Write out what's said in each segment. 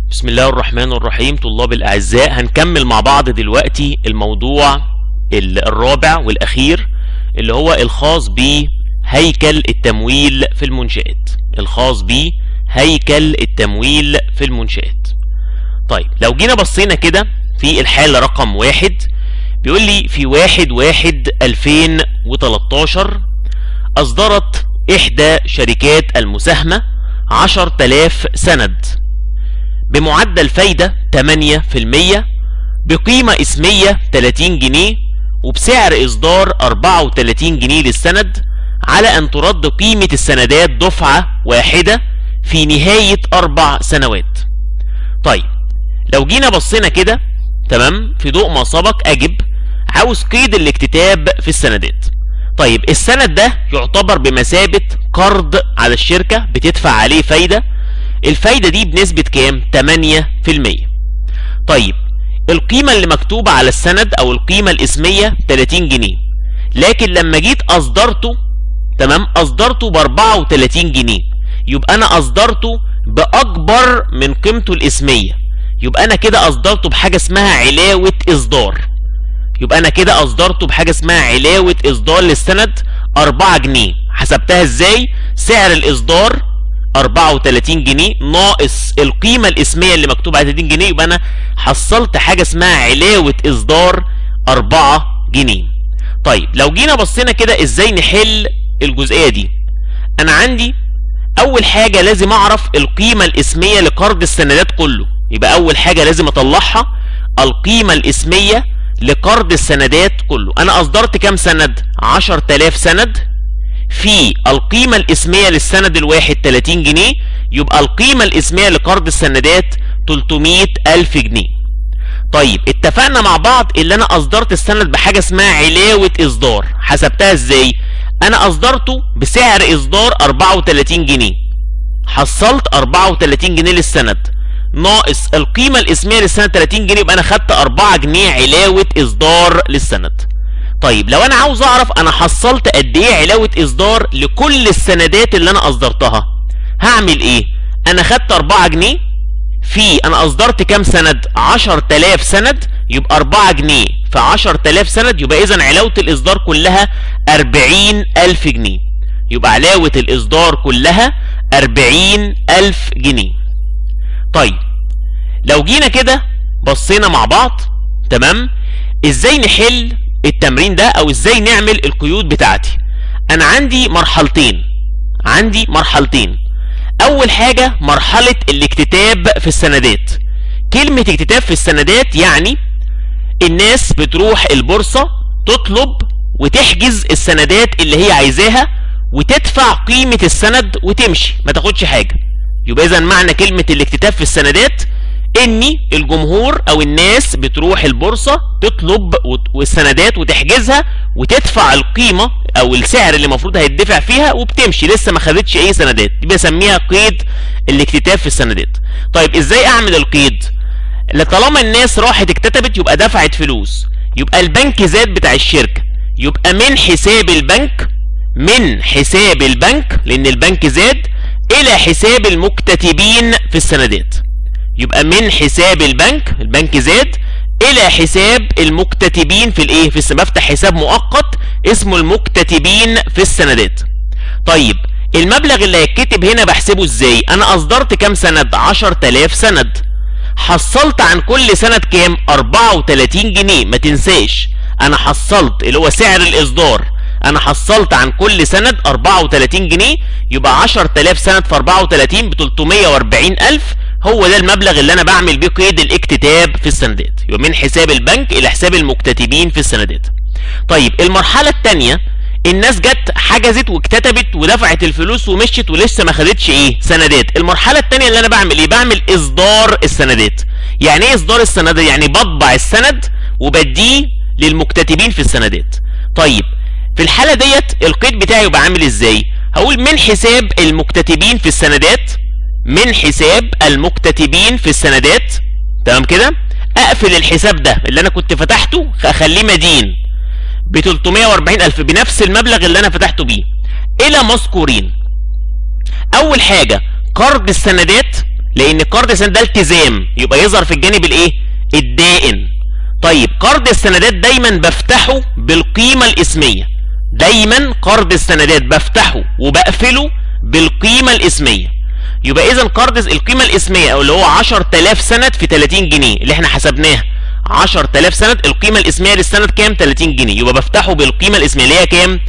بسم الله الرحمن الرحيم طلاب الأعزاء هنكمل مع بعض دلوقتي الموضوع ال- الرابع والأخير اللي هو الخاص بهيكل التمويل في المنشآت الخاص بهيكل التمويل في المنشآت طيب لو جينا بصينا كده في الحالة رقم واحد بيقول لي في واحد واحد 2013 أصدرت إحدى شركات المساهمة 10000 سند بمعدل فايدة 8% بقيمة اسمية 30 جنيه وبسعر إصدار 34 جنيه للسند على أن ترد قيمة السندات دفعة واحدة في نهاية أربع سنوات طيب لو جينا بصينا كده تمام في ضوء ما سبق أجب عاوز قيد الاكتتاب في السندات طيب السند ده يعتبر بمثابة قرض على الشركة بتدفع عليه فايدة الفايدة دي بنسبة كام 8% طيب القيمة اللي مكتوبة على السند او القيمة الاسمية 30 جنيه لكن لما جيت اصدرته تمام اصدرته ب 34 جنيه يبقى انا اصدرته باكبر من قيمته الاسمية يبقى انا كده اصدرته بحاجة اسمها علاوة اصدار يبقى انا كده اصدرته بحاجة اسمها علاوة اصدار للسند 4 جنيه حسبتها ازاي سعر الاصدار 34 جنيه ناقص القيمة الاسمية اللي مكتوبة على 30 جنيه يبقى انا حصلت حاجة اسمها علاوة اصدار 4 جنيه طيب لو جينا بصينا كده ازاي نحل الجزئية دي انا عندي اول حاجة لازم اعرف القيمة الاسمية لقرض السندات كله يبقى اول حاجة لازم اطلعها القيمة الاسمية لقرض السندات كله انا اصدرت كام سند 10000 سند في القيمة الاسمية للسند الواحد 30 جنيه يبقى القيمة الاسمية لقرض السندات 300 ألف جنيه طيب اتفقنا مع بعض اللي انا اصدرت السند بحاجة اسمها علاوة اصدار حسبتها ازاي انا اصدرته بسعر اصدار 34 جنيه حصلت 34 جنيه للسند ناقص القيمة الاسمية للسند 30 جنيه يبقى انا خدت 4 جنيه علاوة اصدار للسند طيب لو انا عاوز اعرف انا حصلت قد ايه علاوة اصدار لكل السندات اللي انا اصدرتها هعمل ايه انا خدت 4 جنيه في انا اصدرت كام سند 10000 سند يبقى 4 جنيه في 10000 سند يبقى اذا علاوة الاصدار كلها 40000 جنيه يبقى علاوة الاصدار كلها 40000 جنيه طيب لو جينا كده بصينا مع بعض تمام ازاي نحل التمرين ده او ازاي نعمل القيود بتاعتي انا عندي مرحلتين عندي مرحلتين اول حاجة مرحلة الاكتتاب في السندات كلمة اكتتاب في السندات يعني الناس بتروح البورصة تطلب وتحجز السندات اللي هي عايزاها وتدفع قيمة السند وتمشي ما تاخدش حاجة يبقى اذا معنى كلمة الاكتتاب في السندات اني الجمهور او الناس بتروح البورصة تطلب والسندات وتحجزها وتدفع القيمة او السعر اللي المفروض هيدفع فيها وبتمشي لسه ما خدتش اي سندات دي بسميها قيد الاكتتاب في السندات طيب ازاي اعمل القيد طالما الناس راحت اكتتبت يبقى دفعت فلوس يبقى البنك زاد بتاع الشركة يبقى من حساب البنك من حساب البنك لان البنك زاد الى حساب المكتتبين في السندات يبقى من حساب البنك البنك زاد الى حساب المكتتبين في الايه في الس- بفتح حساب مؤقت اسمه المكتتبين في السندات طيب المبلغ اللي هيتكتب هنا بحسبه ازاي انا اصدرت كام سند 10000 سند حصلت عن كل سند كام 34 جنيه ما تنساش انا حصلت اللي هو سعر الاصدار انا حصلت عن كل سند 34 جنيه يبقى 10000 سند في 34 ب 340000 هو ده المبلغ اللي انا بعمل بيه قيد الاكتتاب في السندات يبقى من حساب البنك الى حساب المكتتبين في السندات طيب المرحله الثانيه الناس جت حجزت واكتتبت ودفعت الفلوس ومشت ولسه ما خدتش ايه سندات المرحله الثانيه اللي انا بعمل ايه بعمل اصدار السندات يعني ايه اصدار السندات يعني بطبع السند وبديه للمكتتبين في السندات طيب في الحاله ديت القيد بتاعي يبقى عامل ازاي هقول من حساب المكتتبين في السندات من حساب المكتتبين في السندات تمام كده اقفل الحساب ده اللي انا كنت فتحته اخليه مدين ب 340 الف بنفس المبلغ اللي انا فتحته بيه الى مذكورين اول حاجه قرض السندات لان قرض السندات ده التزام يبقى يظهر في الجانب الايه الدائن طيب قرض السندات دايما بفتحه بالقيمه الاسميه دايما قرض السندات بفتحه وبقفله بالقيمه الاسميه يبقى اذا قرض القيمه الاسميه او اللي هو 10000 سند في 30 جنيه اللي احنا حسبناها 10000 سند القيمه الاسميه للسند كام 30 جنيه يبقى بفتحه بالقيمه الاسميه اللي هي كام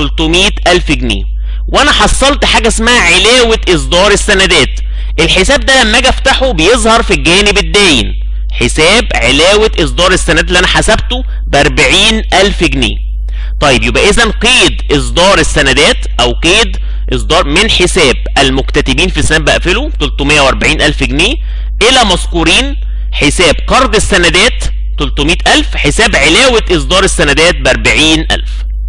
300000 جنيه وانا حصلت حاجه اسمها علاوه اصدار السندات الحساب ده لما اجي افتحه بيظهر في الجانب الداين حساب علاوه اصدار السندات اللي انا حسبته ب 40000 جنيه طيب يبقى اذا قيد اصدار السندات او قيد اصدار من حساب المكتتبين في السند بقفله 340000 جنيه الى مذكورين حساب قرض السندات 300000 حساب علاوه اصدار السندات ب 40000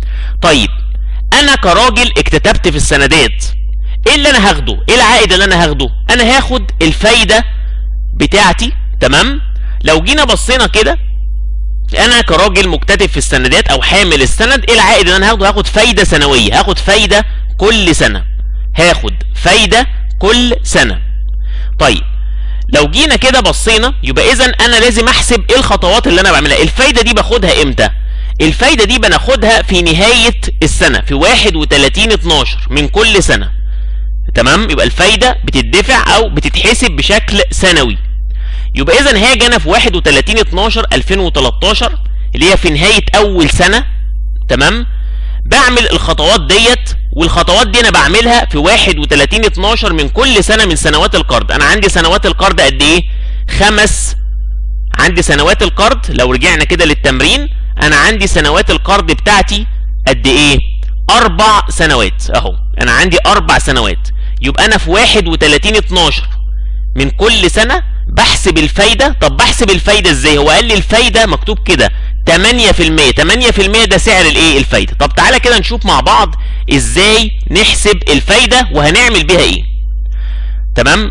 طيب انا كراجل اكتتبت في السندات ايه اللي انا هاخده ايه العائد اللي انا هاخده انا هاخد الفايده بتاعتي تمام لو جينا بصينا كده انا كراجل مكتتب في السندات او حامل السند ايه العائد اللي انا هاخده هاخد فايده سنويه هاخد فايده كل سنه هاخد فايده كل سنه طيب لو جينا كده بصينا يبقى اذا انا لازم احسب ايه الخطوات اللي انا بعملها الفايده دي باخدها امتى الفايده دي بناخدها في نهايه السنه في 31 12 من كل سنه تمام يبقى الفايده بتدفع او بتتحسب بشكل سنوي يبقى اذا هاجي انا في 31 12 2013 اللي هي في نهايه اول سنه تمام بعمل الخطوات ديت والخطوات دي انا بعملها في 31 12 من كل سنه من سنوات القرض انا عندي سنوات القرض قد ايه خمس عندي سنوات القرض لو رجعنا كده للتمرين انا عندي سنوات القرض بتاعتي قد ايه اربع سنوات اهو انا عندي اربع سنوات يبقى انا في 31 12 من كل سنه بحسب الفايده طب بحسب الفايده ازاي هو قال لي الفايده مكتوب كده 8% 8% ده سعر الايه الفايده طب تعالى كده نشوف مع بعض ازاي نحسب الفايده وهنعمل بيها ايه تمام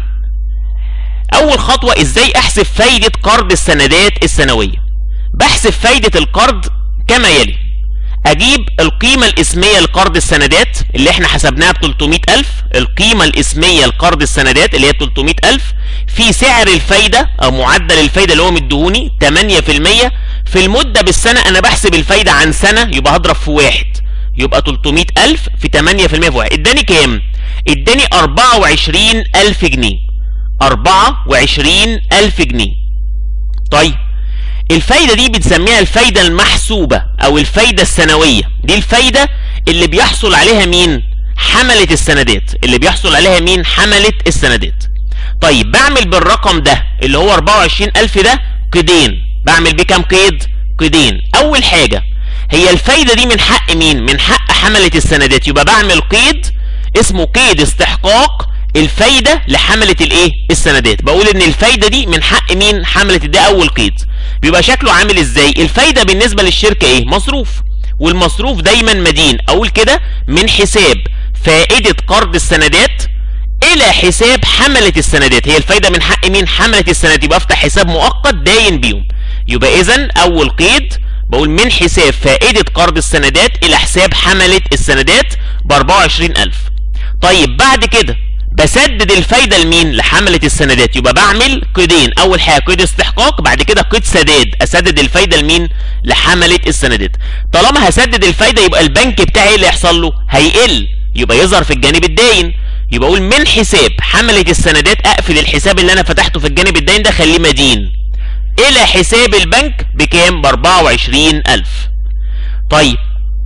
اول خطوه ازاي احسب فايده قرض السندات السنويه بحسب فايده القرض كما يلي اجيب القيمة الاسمية لقرض السندات اللي احنا حسبناها ب 300000 القيمة الاسمية لقرض السندات اللي هي 300000 في سعر الفايدة او معدل الفايدة اللي هو مديهوني 8% في المدة بالسنة انا بحسب الفايدة عن سنة يبقى هضرب في واحد يبقى 300000 في 8% في واحد اداني كام؟ اداني 24000 جنيه 24000 جنيه طيب الفايدة دي بنسميها الفايدة المحسوبة أو الفايدة السنوية دي الفايدة اللي بيحصل عليها مين؟ حملة السندات اللي بيحصل عليها مين؟ حملة السندات طيب بعمل بالرقم ده اللي هو 24000 ده قيدين بعمل بيه كام قيد؟ قيدين أول حاجة هي الفايدة دي من حق مين؟ من حق حملة السندات يبقى بعمل قيد اسمه قيد استحقاق الفايدة لحملة الايه؟ السندات بقول ان الفايدة دي من حق مين؟ حملة ده اول قيد بيبقى شكله عامل ازاي الفايده بالنسبه للشركه ايه مصروف والمصروف دايما مدين اقول كده من حساب فائده قرض السندات الى حساب حمله السندات هي الفايده من حق مين حمله السندات يبقى افتح حساب مؤقت داين بيهم يبقى اذا اول قيد بقول من حساب فائده قرض السندات الى حساب حمله السندات ب 24000 طيب بعد كده بسدد الفايدة لمين؟ لحملة السندات يبقى بعمل قيدين أول حاجة قيد استحقاق بعد كده قيد سداد أسدد الفايدة لمين؟ لحملة السندات طالما هسدد الفايدة يبقى البنك بتاعي اللي يحصل له هيقل يبقى يظهر في الجانب الداين يبقى أقول من حساب حملة السندات أقفل الحساب اللي أنا فتحته في الجانب الداين ده خليه مدين إلى حساب البنك بكام؟ ب 24000 طيب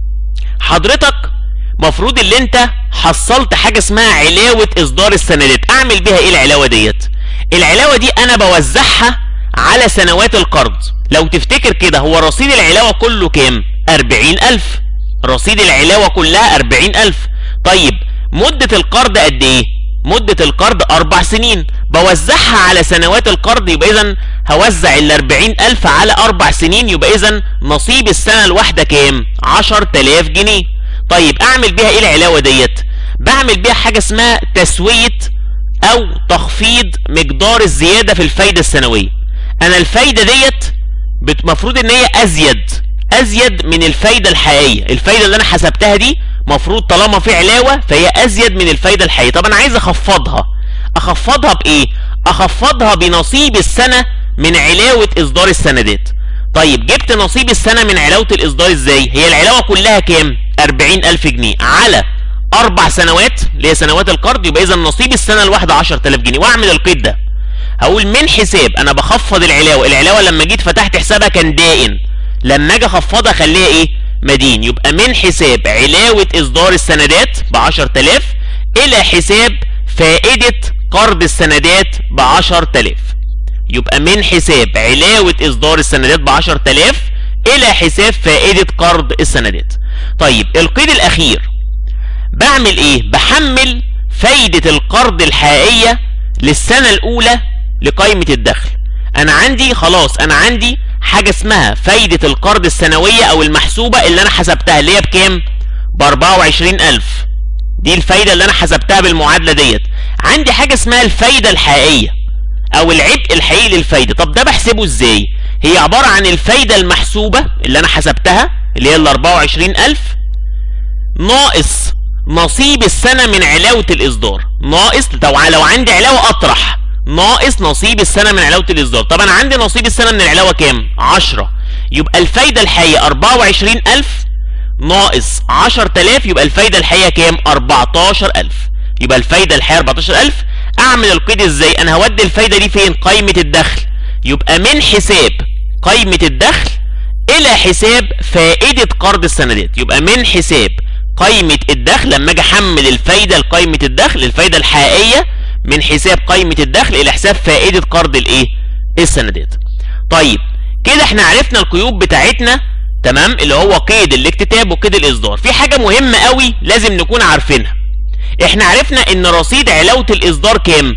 حضرتك مفروض اللي انت حصلت حاجه اسمها علاوه اصدار السندات اعمل بيها ايه العلاوه ديت العلاوه دي انا بوزعها على سنوات القرض لو تفتكر كده هو رصيد العلاوه كله كام 40000 رصيد العلاوه كلها 40000 طيب مده القرض قد ايه مدة القرض أربع سنين بوزعها على سنوات القرض يبقى إذا هوزع ال 40000 على أربع سنين يبقى إذا نصيب السنة الواحدة كام؟ 10000 جنيه طيب أعمل بيها إيه العلاوة ديت؟ بعمل بيها حاجة اسمها تسوية أو تخفيض مقدار الزيادة في الفايدة السنوية. أنا الفايدة ديت المفروض إن هي أزيد أزيد من الفايدة الحقيقية، الفايدة اللي أنا حسبتها دي مفروض طالما في علاوة فهي أزيد من الفايدة الحقيقية، طب أنا عايز أخفضها. أخفضها بإيه؟ اخفضها بنصيب السنه من علاوه اصدار السندات طيب جبت نصيب السنه من علاوه الاصدار ازاي هي العلاوه كلها كام 40000 جنيه على اربع سنوات اللي هي سنوات القرض يبقى اذا نصيب السنه الواحده 10000 جنيه واعمل القيد ده هقول من حساب انا بخفض العلاوه العلاوه لما جيت فتحت حسابها كان دائن لما اجي اخفضها اخليها ايه مدين يبقى من حساب علاوه اصدار السندات ب 10000 الى حساب فائده قرض السندات ب 10000 يبقى من حساب علاوه اصدار السندات ب 10000 الى حساب فائده قرض السندات طيب القيد الاخير بعمل ايه بحمل فايده القرض الحقيقيه للسنه الاولى لقائمه الدخل انا عندي خلاص انا عندي حاجه اسمها فايده القرض السنويه او المحسوبه اللي انا حسبتها اللي هي بكام ب 24000 دي الفايده اللي انا حسبتها بالمعادله ديت عندي حاجه اسمها الفايده الحقيقيه او العبء الحقيقي للفايده طب ده بحسبه ازاي هي عباره عن الفايده المحسوبه اللي انا حسبتها اللي هي ال 24000 ناقص نصيب السنه من علاوه الاصدار ناقص لو عندي علاوه اطرح ناقص نصيب السنه من علاوه الاصدار طب انا عندي نصيب السنه من العلاوه كام 10 يبقى الفايده الحقيقيه 24000 ناقص 10000 يبقى الفايده الحقيقيه كام 14000 يبقى الفايده الحقيقيه 14000 اعمل القيد ازاي انا هودي الفايده دي فين قائمه الدخل يبقى من حساب قائمه الدخل الى حساب فائده قرض السندات يبقى من حساب قائمه الدخل لما اجي احمل الفايده لقائمه الدخل الفايده الحقيقيه من حساب قائمه الدخل الى حساب فائده قرض الايه السندات طيب كده احنا عرفنا القيود بتاعتنا تمام اللي هو قيد الاكتتاب وقيد الاصدار في حاجه مهمه قوي لازم نكون عارفينها احنا عرفنا ان رصيد علاوه الاصدار كام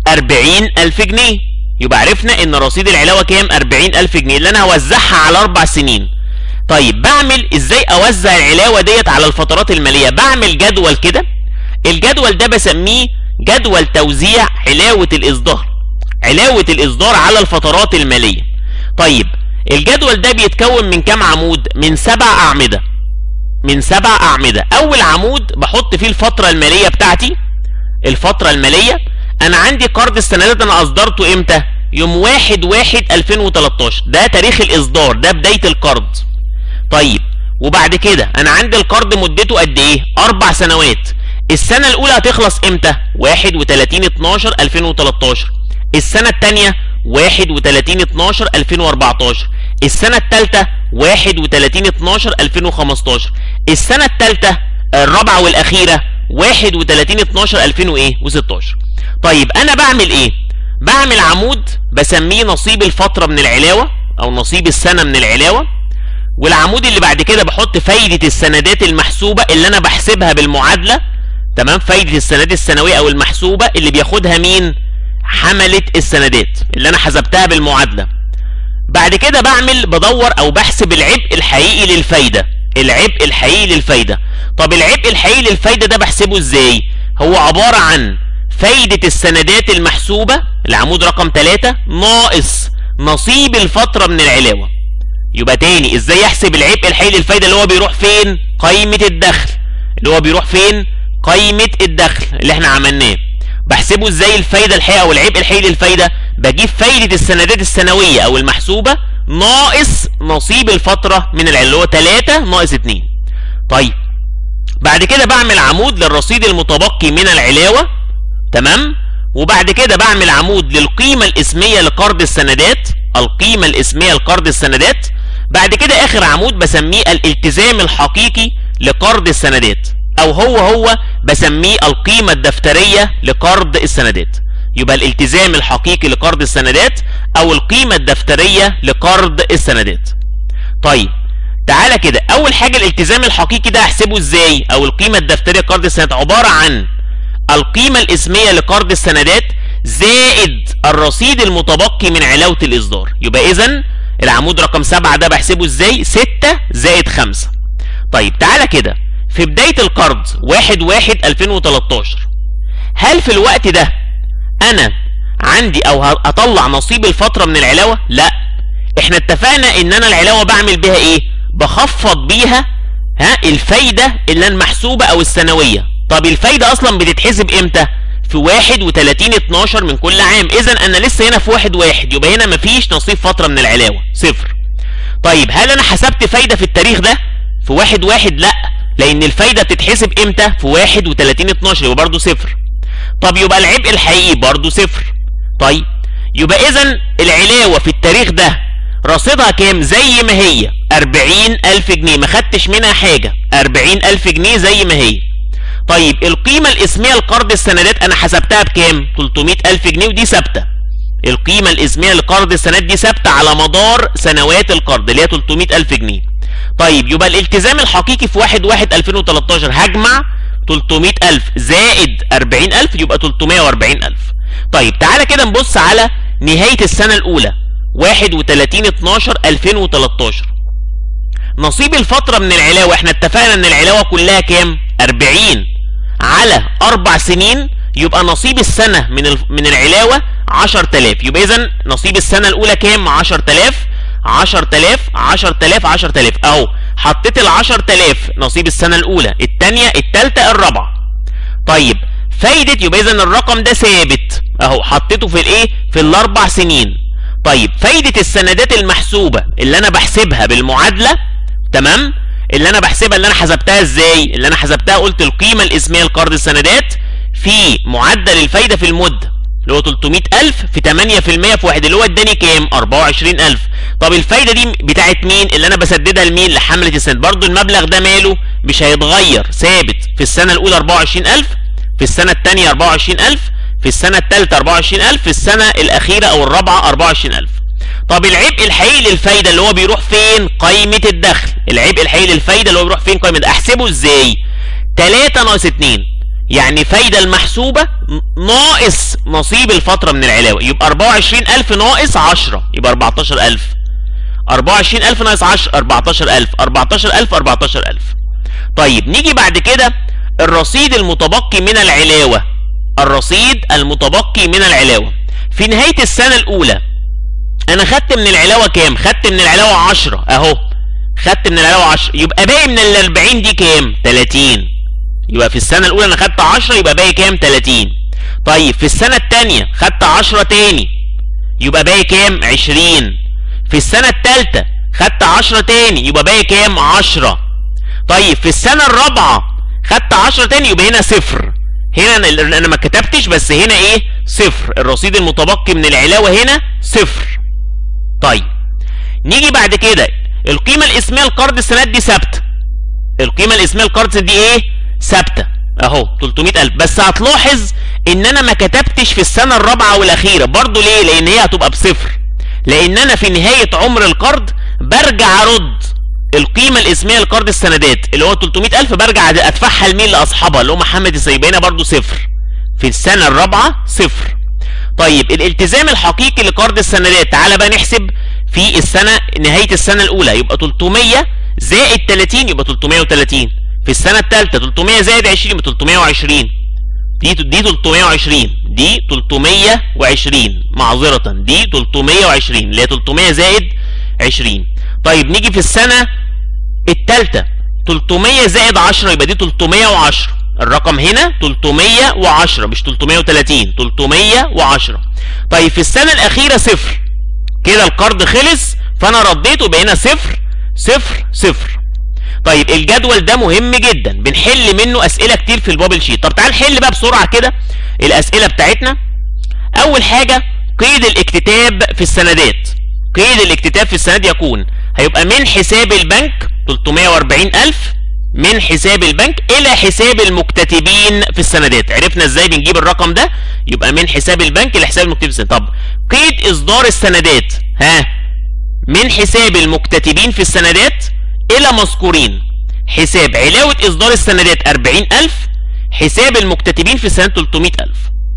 40000 جنيه يبقى عرفنا ان رصيد العلاوه كام 40000 جنيه اللي انا هوزعها على اربع سنين طيب بعمل ازاي اوزع العلاوه ديت على الفترات الماليه بعمل جدول كده الجدول ده بسميه جدول توزيع علاوه الاصدار علاوه الاصدار على الفترات الماليه طيب الجدول ده بيتكون من كام عمود من سبع اعمده من سبع اعمده اول عمود بحط فيه الفتره الماليه بتاعتي الفتره الماليه انا عندي قرض السندات انا اصدرته امتى يوم 1 1 2013 ده تاريخ الاصدار ده بدايه القرض طيب وبعد كده انا عندي القرض مدته قد ايه اربع سنوات السنه الاولى هتخلص امتى 31 12 2013 السنه الثانيه 31 12 2014 السنه الثالثه 31 12 2015 السنه الثالثه الرابعه والاخيره 31 12 2016 طيب انا بعمل ايه بعمل عمود بسميه نصيب الفتره من العلاوه او نصيب السنه من العلاوه والعمود اللي بعد كده بحط فايده السندات المحسوبه اللي انا بحسبها بالمعادله تمام فايده السندات السنويه او المحسوبه اللي بياخدها مين حمله السندات اللي انا حسبتها بالمعادله بعد كده بعمل بدور او بحسب العبء الحقيقي للفايده العبء الحقيقي للفايده طب العبء الحقيقي للفايده ده بحسبه ازاي هو عباره عن فايده السندات المحسوبه العمود رقم 3 ناقص نصيب الفتره من العلاوه يبقى تاني ازاي احسب العبء الحقيقي للفايده اللي هو بيروح فين قائمه الدخل اللي هو بيروح فين قائمه الدخل اللي احنا عملناه بحسبه ازاي الفايده الحقيقيه او العبء الحقيقي للفايده بجيب فايده السندات السنويه او المحسوبه ناقص نصيب الفتره من العلاوه اللي هو 3 ناقص 2 طيب بعد كده بعمل عمود للرصيد المتبقي من العلاوه تمام وبعد كده بعمل عمود للقيمه الاسميه لقرض السندات القيمه الاسميه لقرض السندات بعد كده اخر عمود بسميه الالتزام الحقيقي لقرض السندات او هو هو بسميه القيمه الدفتريه لقرض السندات يبقى الالتزام الحقيقي لقرض السندات او القيمه الدفتريه لقرض السندات طيب تعالى كده اول حاجه الالتزام الحقيقي ده احسبه ازاي او القيمه الدفتريه لقرض السندات عباره عن القيمه الاسميه لقرض السندات زائد الرصيد المتبقي من علاوه الاصدار يبقى اذا العمود رقم 7 ده بحسبه ازاي 6 زائد 5 طيب تعالى كده في بدايه القرض 1 1 2013 هل في الوقت ده انا عندي او هطلع نصيب الفتره من العلاوه لا احنا اتفقنا ان انا العلاوه بعمل بيها ايه بخفض بيها ها الفايده اللي المحسوبه او السنويه طب الفايده اصلا بتتحسب امتى في 31 12 من كل عام اذا انا لسه هنا في واحد واحد يبقى هنا مفيش نصيب فتره من العلاوه صفر طيب هل انا حسبت فايده في التاريخ ده في واحد واحد لا لان الفايده بتتحسب امتى في 31 12 يبقى برضه صفر طب يبقى العبء الحقيقي برضه صفر طيب يبقى اذا العلاوه في التاريخ ده رصيدها كام زي ما هي 40000 جنيه ما خدتش منها حاجه 40000 جنيه زي ما هي طيب القيمه الاسميه لقرض السندات انا حسبتها بكام 300000 جنيه ودي ثابته القيمه الاسميه لقرض السندات دي ثابته على مدار سنوات القرض اللي هي 300000 جنيه طيب يبقى الالتزام الحقيقي في 1 1 2013 هجمع 300000 زائد 40000 يبقى 340000 طيب تعالى كده نبص على نهاية السنة الأولى 31 12 2013 نصيب الفترة من العلاوة احنا اتفقنا ان العلاوة كلها كام 40 على أربع سنين يبقى نصيب السنة من من العلاوة 10000 يبقى إذا نصيب السنة الأولى كام 10000 10000 10000 10000 أهو حطيت ال 10000 نصيب السنة الأولى الثانية الثالثة الرابعة طيب فايدة يبقى إذا الرقم ده ثابت أهو حطيته في الإيه في الأربع سنين طيب فايدة السندات المحسوبة اللي أنا بحسبها بالمعادلة تمام اللي أنا بحسبها اللي أنا حسبتها إزاي اللي أنا حسبتها قلت القيمة الإسمية لقرض السندات في معدل الفايدة في المدة اللي هو 300000 في 8% في واحد اللي هو اداني كام 24000 طب الفايده دي بتاعت مين اللي انا بسددها لمين لحمله السند برضو المبلغ ده ماله مش هيتغير ثابت في السنه الاولى 24000 في السنه الثانيه 24000 في السنه الثالثه 24000 في السنه الاخيره او الرابعه 24000 طب العبء الحقيقي للفايده اللي هو بيروح فين قائمه الدخل العبء الحقيقي للفايده اللي هو بيروح فين قائمه احسبه ازاي 3 ناقص 2 يعني فايدة المحسوبة ناقص نصيب الفترة من العلاوة يبقى 24000 ناقص 10 يبقى 14000 24000 ناقص 10 14000 14000 14000 طيب نيجي بعد كده الرصيد المتبقي من العلاوة الرصيد المتبقي من العلاوة في نهاية السنة الأولى أنا خدت من العلاوة كام؟ خدت من العلاوة 10 أهو خدت من العلاوة 10 يبقى باقي من ال 40 دي كام؟ 30 يبقى في السنة الأولى أنا خدت 10 يبقى باقي كام؟ 30 طيب في السنة الثانية خدت 10 تاني يبقى باقي كام؟ 20 في السنة الثالثة خدت 10 تاني يبقى باقي كام؟ 10 طيب في السنة الرابعة خدت 10 تاني يبقى هنا صفر هنا انا ما كتبتش بس هنا ايه؟ صفر الرصيد المتبقي من العلاوة هنا صفر طيب نيجي بعد كده القيمة الاسمية لقرض السنوات دي ثابتة القيمة الاسمية لقرض دي ايه؟ ثابته اهو 300000 بس هتلاحظ ان انا ما كتبتش في السنه الرابعه والاخيره برضو ليه لان هي هتبقى بصفر لان انا في نهايه عمر القرض برجع ارد القيمه الاسميه لقرض السندات اللي هو 300000 برجع ادفعها لمين لاصحابها اللي هو محمد السيباني برضو صفر في السنه الرابعه صفر طيب الالتزام الحقيقي لقرض السندات تعالى بقى نحسب في السنه نهايه السنه الاولى يبقى 300 زائد 30 يبقى 330 في السنة الثالثة 300 زائد 20 يبقى 320 دي دي 320 دي 320 معذرة دي 320 اللي هي 300 زائد 20 طيب نيجي في السنة الثالثة 300 زائد 10 يبقى دي 310 الرقم هنا 310 مش 330 310 طيب في السنة الأخيرة صفر كده القرض خلص فأنا رديته بقينا صفر صفر صفر طيب الجدول ده مهم جدا بنحل منه اسئله كتير في البابل شيت طب تعال نحل بقى بسرعه كده الاسئله بتاعتنا اول حاجه قيد الاكتتاب في السندات قيد الاكتتاب في السند يكون هيبقى من حساب البنك 340000 من حساب البنك الى حساب المكتتبين في السندات عرفنا ازاي بنجيب الرقم ده يبقى من حساب البنك لحساب المكتتبين في السندات طب قيد اصدار السندات ها من حساب المكتتبين في السندات الى مذكورين حساب علاوة اصدار السندات 40000 حساب المكتتبين في السنة 300000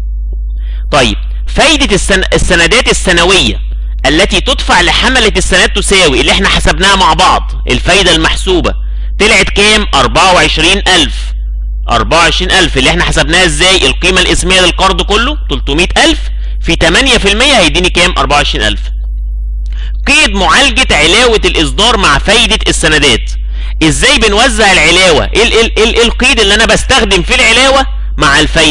طيب فايدة السن... السندات السنوية التي تدفع لحملة السندات تساوي اللي احنا حسبناها مع بعض الفايدة المحسوبة طلعت كام 24000 24000 اللي احنا حسبناها ازاي القيمة الاسمية للقرض كله 300000 في 8% هيديني كام 24000 قيد معالجة علاوة الإصدار مع فايدة السندات ازاي بنوزع العلاوة ايه ال ال ال القيد اللي انا بستخدم في العلاوة مع الفايدة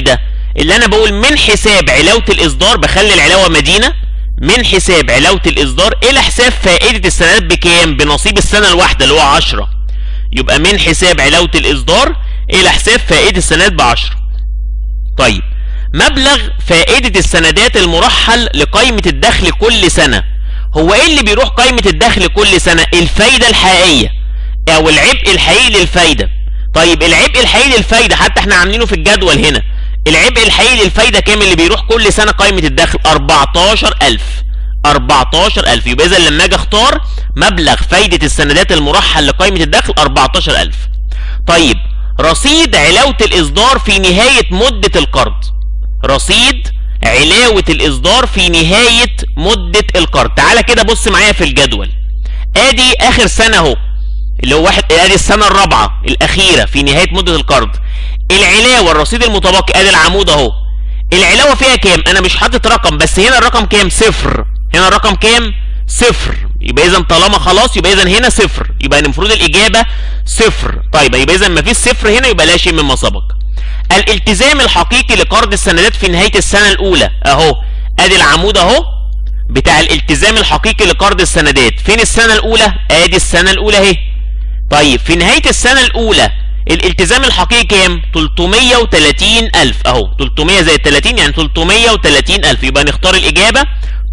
اللي انا بقول من حساب علاوه الاصدار بخلي العلاوه مدينه من حساب علاوه الاصدار الى حساب فائده السندات بكام بنصيب السنه الواحده اللي هو 10 يبقى من حساب علاوه الاصدار الى حساب فائده السندات ب 10 طيب مبلغ فائده السندات المرحل لقائمه الدخل كل سنه هو ايه اللي بيروح قائمه الدخل كل سنه الفايده الحقيقيه او العبء الحقيقي للفايده طيب العبء الحقيقي للفايده حتى احنا عاملينه في الجدول هنا العبء الحقيقي للفايده كام اللي بيروح كل سنه قائمه الدخل 14000 14000 يبقى اذا لما اجي اختار مبلغ فايده السندات المرحل لقائمه الدخل 14000 طيب رصيد علاوه الاصدار في نهايه مده القرض رصيد علاوه الاصدار في نهايه مده القرض تعالى كده بص معايا في الجدول ادي اخر سنه اهو اللي هو واحد ادي السنه الرابعه الاخيره في نهايه مده القرض العلاوه الرصيد المتبقي ادي العمود اهو العلاوه فيها كام انا مش حاطط رقم بس هنا الرقم كام صفر هنا الرقم كام صفر يبقى اذا طالما خلاص يبقى اذا هنا صفر يبقى المفروض الاجابه صفر طيب يبقى اذا ما فيش صفر هنا يبقى لا شيء مما سبق الالتزام الحقيقي لقرض السندات في نهايه السنه الاولى اهو ادي العمود اهو بتاع الالتزام الحقيقي لقرض السندات فين السنه الاولى ادي السنه الاولى اهي طيب في نهايه السنه الاولى الالتزام الحقيقي كام 330000 اهو 300 زائد 30 يعني 330000 يبقى نختار الاجابه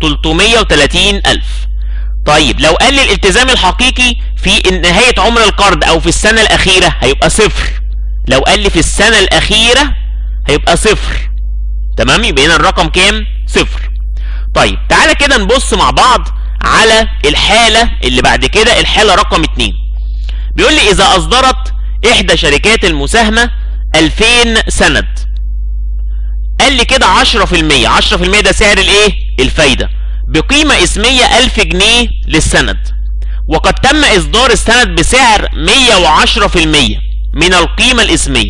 330000 طيب لو قال لي الالتزام الحقيقي في نهايه عمر القرض او في السنه الاخيره هيبقى صفر لو قال لي في السنه الاخيره هيبقى صفر تمام يبقى هنا الرقم كام صفر طيب تعالى كده نبص مع بعض على الحاله اللي بعد كده الحاله رقم 2 بيقول لي اذا اصدرت احدى شركات المساهمه 2000 سند قال لي كده 10% 10% ده سعر الايه الفايده بقيمه اسميه 1000 جنيه للسند وقد تم اصدار السند بسعر 110% من القيمه الاسميه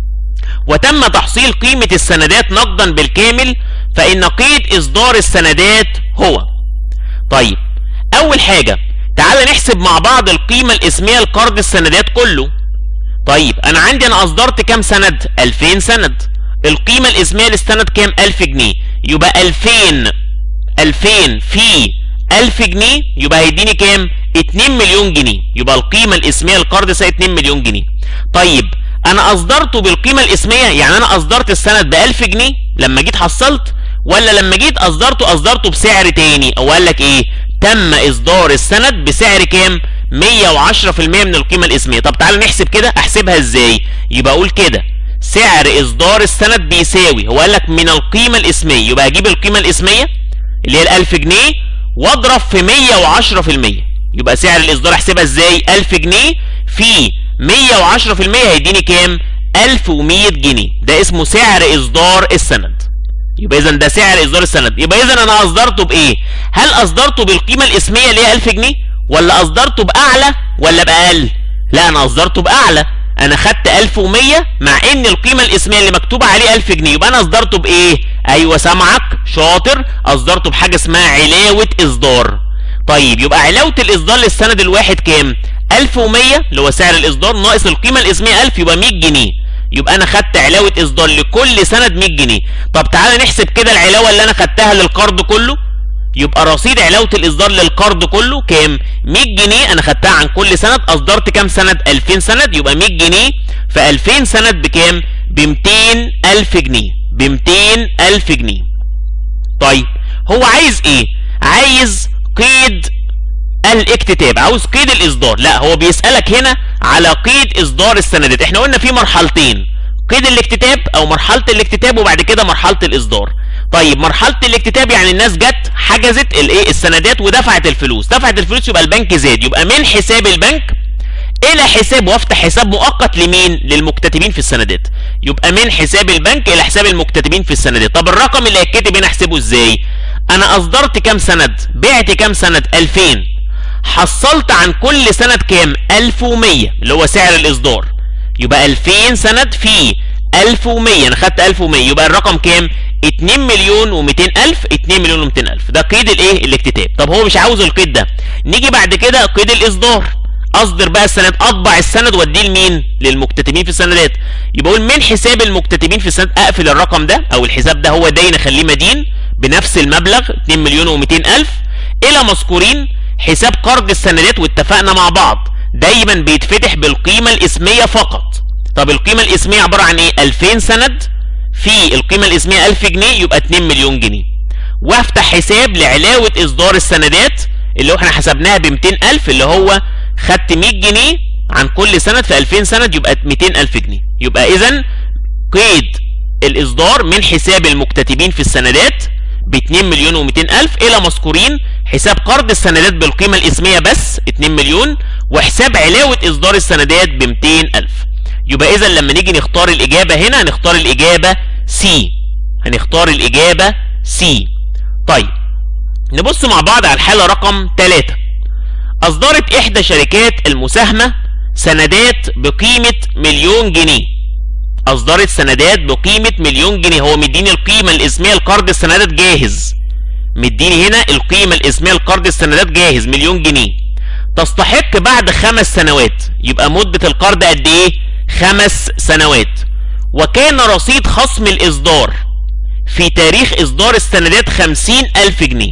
وتم تحصيل قيمه السندات نقدا بالكامل فان قيد اصدار السندات هو طيب اول حاجه تعال نحسب مع بعض القيمه الاسميه لقرض السندات كله طيب انا عندي انا اصدرت كام سند 2000 سند القيمه الاسميه للسند كام 1000 جنيه يبقى 2000 2000 في 1000 جنيه يبقى هيديني كام 2 مليون جنيه يبقى القيمه الاسميه للقرض سنه 2 مليون جنيه طيب انا اصدرته بالقيمه الاسميه يعني انا اصدرت السند ب 1000 جنيه لما جيت حصلت ولا لما جيت اصدرته اصدرته بسعر تاني او قال لك ايه تم اصدار السند بسعر كام 110% من القيمه الاسميه طب تعال نحسب كده احسبها ازاي يبقى اقول كده سعر اصدار السند بيساوي هو قال لك من القيمه الاسميه يبقى اجيب القيمه الاسميه اللي هي ال 1000 جنيه واضرب في 110% يبقى سعر الاصدار احسبها ازاي 1000 جنيه في 110% هيديني كام 1100 جنيه ده اسمه سعر اصدار السند يبقى اذا ده سعر اصدار السند يبقى اذا انا اصدرته بايه هل اصدرته بالقيمه الاسميه اللي هي 1000 جنيه ولا اصدرته باعلى ولا باقل لا انا اصدرته باعلى انا خدت 1100 مع ان القيمه الاسميه اللي مكتوبه عليه 1000 جنيه يبقى انا اصدرته بايه ايوه سامعك شاطر اصدرته بحاجه اسمها علاوه اصدار طيب يبقى علاوه الاصدار للسند الواحد كام 1100 اللي هو سعر الاصدار ناقص القيمه الاسميه 1000 يبقى 100 جنيه يبقى انا خدت علاوه اصدار لكل سند 100 جنيه طب تعالى نحسب كده العلاوه اللي انا خدتها للقرض كله يبقى رصيد علاوه الاصدار للقرض كله كام 100 جنيه انا خدتها عن كل سند اصدرت كام سند 2000 سند يبقى 100 جنيه ف 2000 سند بكام ب 200000 جنيه ب 200000 جنيه طيب هو عايز ايه عايز قيد الاكتتاب عاوز قيد الاصدار لا هو بيسالك هنا على قيد اصدار السندات احنا قلنا في مرحلتين قيد الاكتتاب او مرحله الاكتتاب وبعد كده مرحله الاصدار طيب مرحله الاكتتاب يعني الناس جت حجزت الايه السندات ودفعت الفلوس دفعت الفلوس يبقى البنك زاد يبقى من حساب البنك الى حساب وافتح حساب مؤقت لمين للمكتتبين في السندات يبقى من حساب البنك الى حساب المكتتبين في السندات طب الرقم اللي هيتكتب هنا احسبه ازاي انا اصدرت كام سند بعت كام سند 2000 حصلت عن كل سند كام 1100 اللي هو سعر الاصدار يبقى 2000 سند في 1100 انا خدت 1100 يبقى الرقم كام 2 مليون و200 الف 2 مليون و200 الف ده قيد الايه الاكتتاب طب هو مش عاوز القيد ده نيجي بعد كده قيد الاصدار اصدر بقى السند اطبع السند واديه لمين للمكتتبين في السندات يبقى اقول من حساب المكتتبين في السند اقفل الرقم ده او الحساب ده هو دين اخليه مدين بنفس المبلغ 2 مليون و200 الف الى مذكورين حساب قرض السندات واتفقنا مع بعض دايما بيتفتح بالقيمه الاسميه فقط طب القيمه الاسميه عباره عن ايه 2000 سند في القيمه الاسميه 1000 جنيه يبقى 2 مليون جنيه وافتح حساب لعلاوه اصدار السندات اللي هو احنا حسبناها ب 200000 اللي هو خدت 100 جنيه عن كل سند في 2000 سند يبقى 200000 جنيه يبقى اذا قيد الاصدار من حساب المكتتبين في السندات ب 2 مليون و200 الف الى مذكورين حساب قرض السندات بالقيمه الاسميه بس 2 مليون وحساب علاوه اصدار السندات ب 200 الف يبقى اذا لما نيجي نختار الاجابه هنا هنختار الاجابه سي هنختار الاجابه سي طيب نبص مع بعض على الحاله رقم 3 اصدرت احدى شركات المساهمه سندات بقيمه مليون جنيه اصدرت سندات بقيمه مليون جنيه هو مديني القيمه الاسميه لقرض السندات جاهز مديني هنا القيمه الاسميه لقرض السندات جاهز مليون جنيه تستحق بعد خمس سنوات يبقى مده القرض قد ايه خمس سنوات وكان رصيد خصم الاصدار في تاريخ اصدار السندات خمسين الف جنيه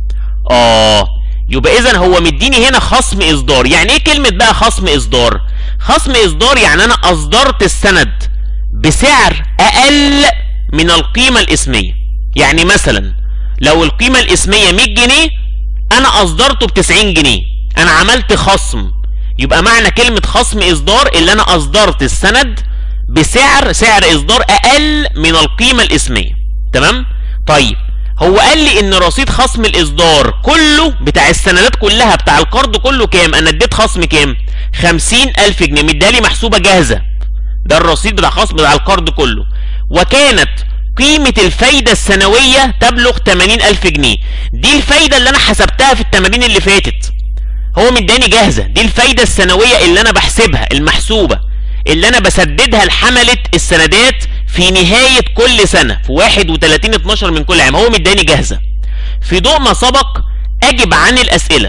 اه يبقى اذا هو مديني هنا خصم اصدار يعني ايه كلمه بقى خصم اصدار خصم اصدار يعني انا اصدرت السند بسعر اقل من القيمه الاسميه يعني مثلا لو القيمه الاسميه 100 جنيه انا اصدرته ب 90 جنيه انا عملت خصم يبقى معنى كلمه خصم اصدار اللي انا اصدرت السند بسعر سعر اصدار اقل من القيمه الاسميه تمام طيب هو قال لي ان رصيد خصم الاصدار كله بتاع السندات كلها بتاع القرض كله كام انا اديت خصم كام خمسين الف جنيه مديالي محسوبه جاهزه ده الرصيد بتاع خصم بتاع القرض كله وكانت قيمة الفايدة السنوية تبلغ 80 ألف جنيه دي الفايدة اللي أنا حسبتها في التمارين اللي فاتت هو مداني جاهزة دي الفايدة السنوية اللي أنا بحسبها المحسوبة اللي أنا بسددها لحملة السندات في نهاية كل سنة في 31 12 من كل عام هو مداني جاهزة في ضوء ما سبق أجب عن الأسئلة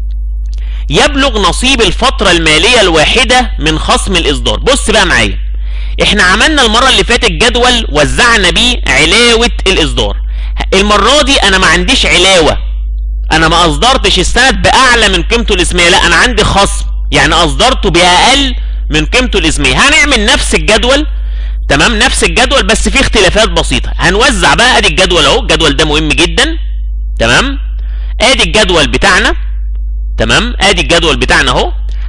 يبلغ نصيب الفترة المالية الواحدة من خصم الإصدار بص بقى معايا احنا عملنا المرة اللي فاتت جدول وزعنا بيه علاوة الإصدار المرة دي أنا ما عنديش علاوة أنا ما أصدرتش السند بأعلى من قيمته الإسمية لا أنا عندي خصم يعني أصدرته بأقل من قيمته الإسمية هنعمل نفس الجدول تمام نفس الجدول بس فيه اختلافات بسيطة هنوزع بقى ادي الجدول اهو الجدول ده مهم جدا تمام ادي الجدول بتاعنا تمام ادي الجدول بتاعنا اهو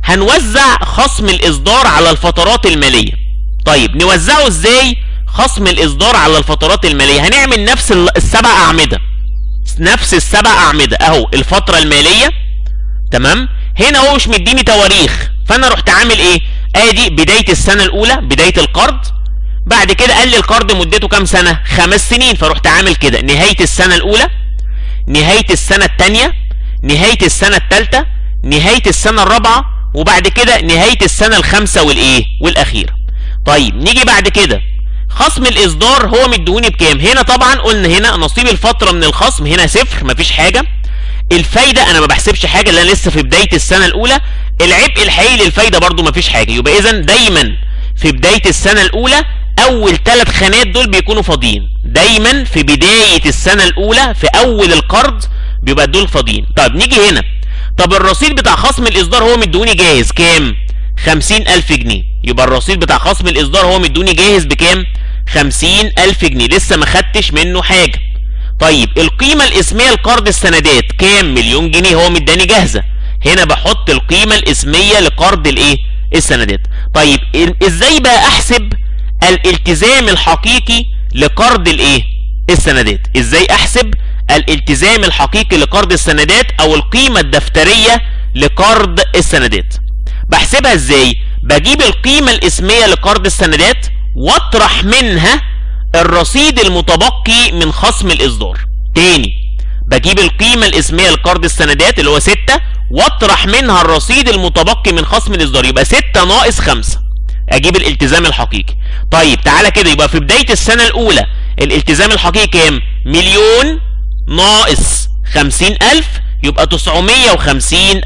هنوزع خصم الاصدار على الفترات الماليه طيب نوزعه ازاي خصم الاصدار على الفترات الماليه هنعمل نفس السبع اعمده نفس السبع اعمده اهو الفتره الماليه تمام هنا هو مش مديني تواريخ فانا رحت عامل ايه ادي بدايه السنه الاولى بدايه القرض بعد كده قال لي القرض مدته كام سنه خمس سنين فرحت عامل كده نهايه السنه الاولى نهايه السنه الثانيه نهايه السنه الثالثه نهايه السنه الرابعه وبعد كده نهايه السنه الخامسه والايه والاخيره طيب نيجي بعد كده خصم الاصدار هو مديهوني بكام هنا طبعا قلنا هنا نصيب الفتره من الخصم هنا صفر مفيش حاجه الفايده انا ما بحسبش حاجه لان لسه في بدايه السنه الاولى العبء الحقيقي للفايده برضو مفيش حاجه يبقى اذا دايما في بدايه السنه الاولى اول ثلاث خانات دول بيكونوا فاضيين دايما في بدايه السنه الاولى في اول القرض بيبقى دول فاضيين طب نيجي هنا طب الرصيد بتاع خصم الاصدار هو مديوني جاهز كام خمسين الف جنيه يبقى الرصيد بتاع خصم الاصدار هو مديوني جاهز بكام خمسين الف جنيه لسه ما خدتش منه حاجه طيب القيمه الاسميه لقرض السندات كام مليون جنيه هو مداني جاهزه هنا بحط القيمه الاسميه لقرض الايه السندات طيب ازاي بقى احسب الالتزام الحقيقي لقرض الايه السندات ازاي احسب الالتزام الحقيقي لقرض السندات او القيمه الدفتريه لقرض السندات بحسبها ازاي بجيب القيمه الاسميه لقرض السندات واطرح منها الرصيد المتبقي من خصم الاصدار تاني بجيب القيمة الاسمية لقرض السندات اللي هو 6 واطرح منها الرصيد المتبقي من خصم الاصدار يبقى 6 ناقص 5 اجيب الالتزام الحقيقي طيب تعالى كده يبقى في بداية السنة الاولى الالتزام الحقيقي كام مليون ناقص خمسين الف يبقى تسعمية وخمسين الف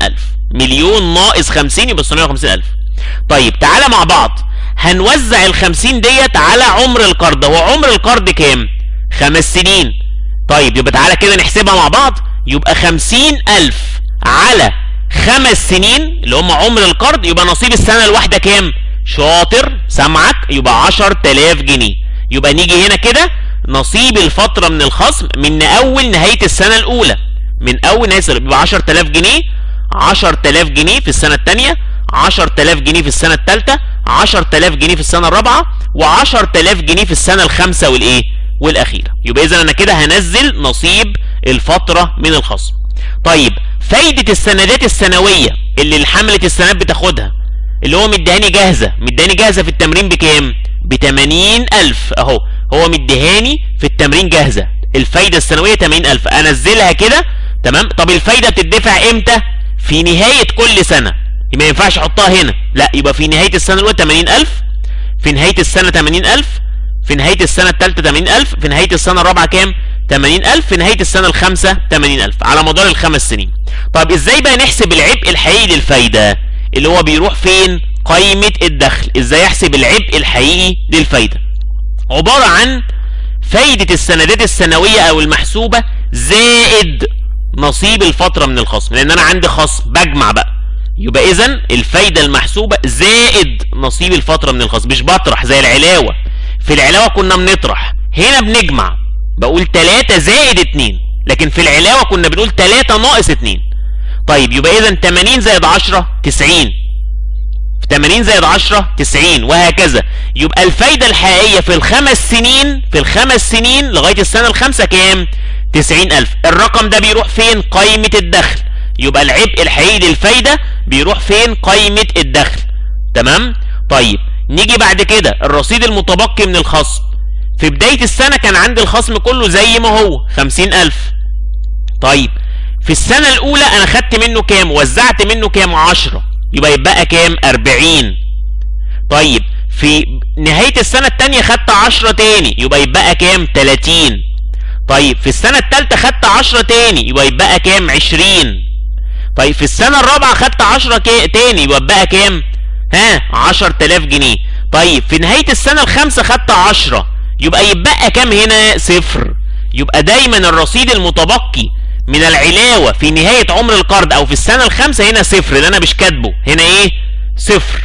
مليون ناقص 50 يبقى 650000 طيب تعالى مع بعض هنوزع ال 50 ديت على عمر القرض هو عمر القرض كام خمس سنين طيب يبقى تعالى كده نحسبها مع بعض يبقى 50000 على خمس سنين اللي هم عمر القرض يبقى نصيب السنه الواحده كام شاطر سامعك يبقى 10000 جنيه يبقى نيجي هنا كده نصيب الفتره من الخصم من اول نهايه السنه الاولى من اول نهايه السنه يبقى 10000 جنيه 10000 جنيه في السنه الثانيه 10000 جنيه في السنه الثالثه 10000 جنيه في السنه الرابعه و10000 جنيه في السنه الخامسه والايه والاخيره يبقى اذا انا كده هنزل نصيب الفتره من الخصم طيب فايده السندات السنويه اللي حمله السندات بتاخدها اللي هو مديهاني جاهزه مديهاني جاهزه في التمرين بكام ب 80000 اهو هو مديهاني في التمرين جاهزه الفايده السنويه 80000 انزلها كده تمام طب الفايده بتدفع امتى في نهايه كل سنه ما ينفعش احطها هنا لا يبقى في نهايه السنه الاولى 80000 في نهايه السنه 80000 في نهايه السنه الثالثه 80000 في نهايه السنه الرابعه كام 80000 في نهايه السنه الخامسه 80000 على مدار الخمس سنين طب ازاي بقى نحسب العبء الحقيقي للفايده اللي هو بيروح فين قائمه الدخل ازاي احسب العبء الحقيقي للفايده عباره عن فايده السندات السنويه او المحسوبه زائد نصيب الفتره من الخصم لان انا عندي خصم بجمع بقى يبقى اذا الفايده المحسوبه زائد نصيب الفتره من الخصم مش بطرح زي العلاوه في العلاوه كنا بنطرح هنا بنجمع بقول 3 زائد 2 لكن في العلاوه كنا بنقول 3 ناقص 2 طيب يبقى اذا 80 زائد 10 90 80 زائد 10 90 وهكذا يبقى الفايده الحقيقيه في الخمس سنين في الخمس سنين لغايه السنه الخامسه كام 90000 الرقم ده بيروح فين قائمه الدخل يبقى العبء الحقيقي للفايده بيروح فين قائمه الدخل تمام طيب نيجي بعد كده الرصيد المتبقي من الخصم في بداية السنة كان عندي الخصم كله زي ما هو خمسين ألف طيب في السنة الأولى أنا خدت منه كام وزعت منه كام عشرة يبقى يبقى كام أربعين طيب في نهاية السنة التانية خدت عشرة تاني يبقى يبقى كام تلاتين طيب في السنة التالتة خدت عشرة تاني يبقى يبقى كام عشرين طيب في السنة الرابعة خدت عشرة تاني يبقى يبقى كام ها عشر تلاف جنيه طيب في نهاية السنة الخامسة خدت عشرة يبقى يبقى كام هنا صفر يبقى دايما الرصيد المتبقي من العلاوة في نهاية عمر القرض او في السنة الخامسة هنا صفر اللي انا مش كاتبه هنا ايه صفر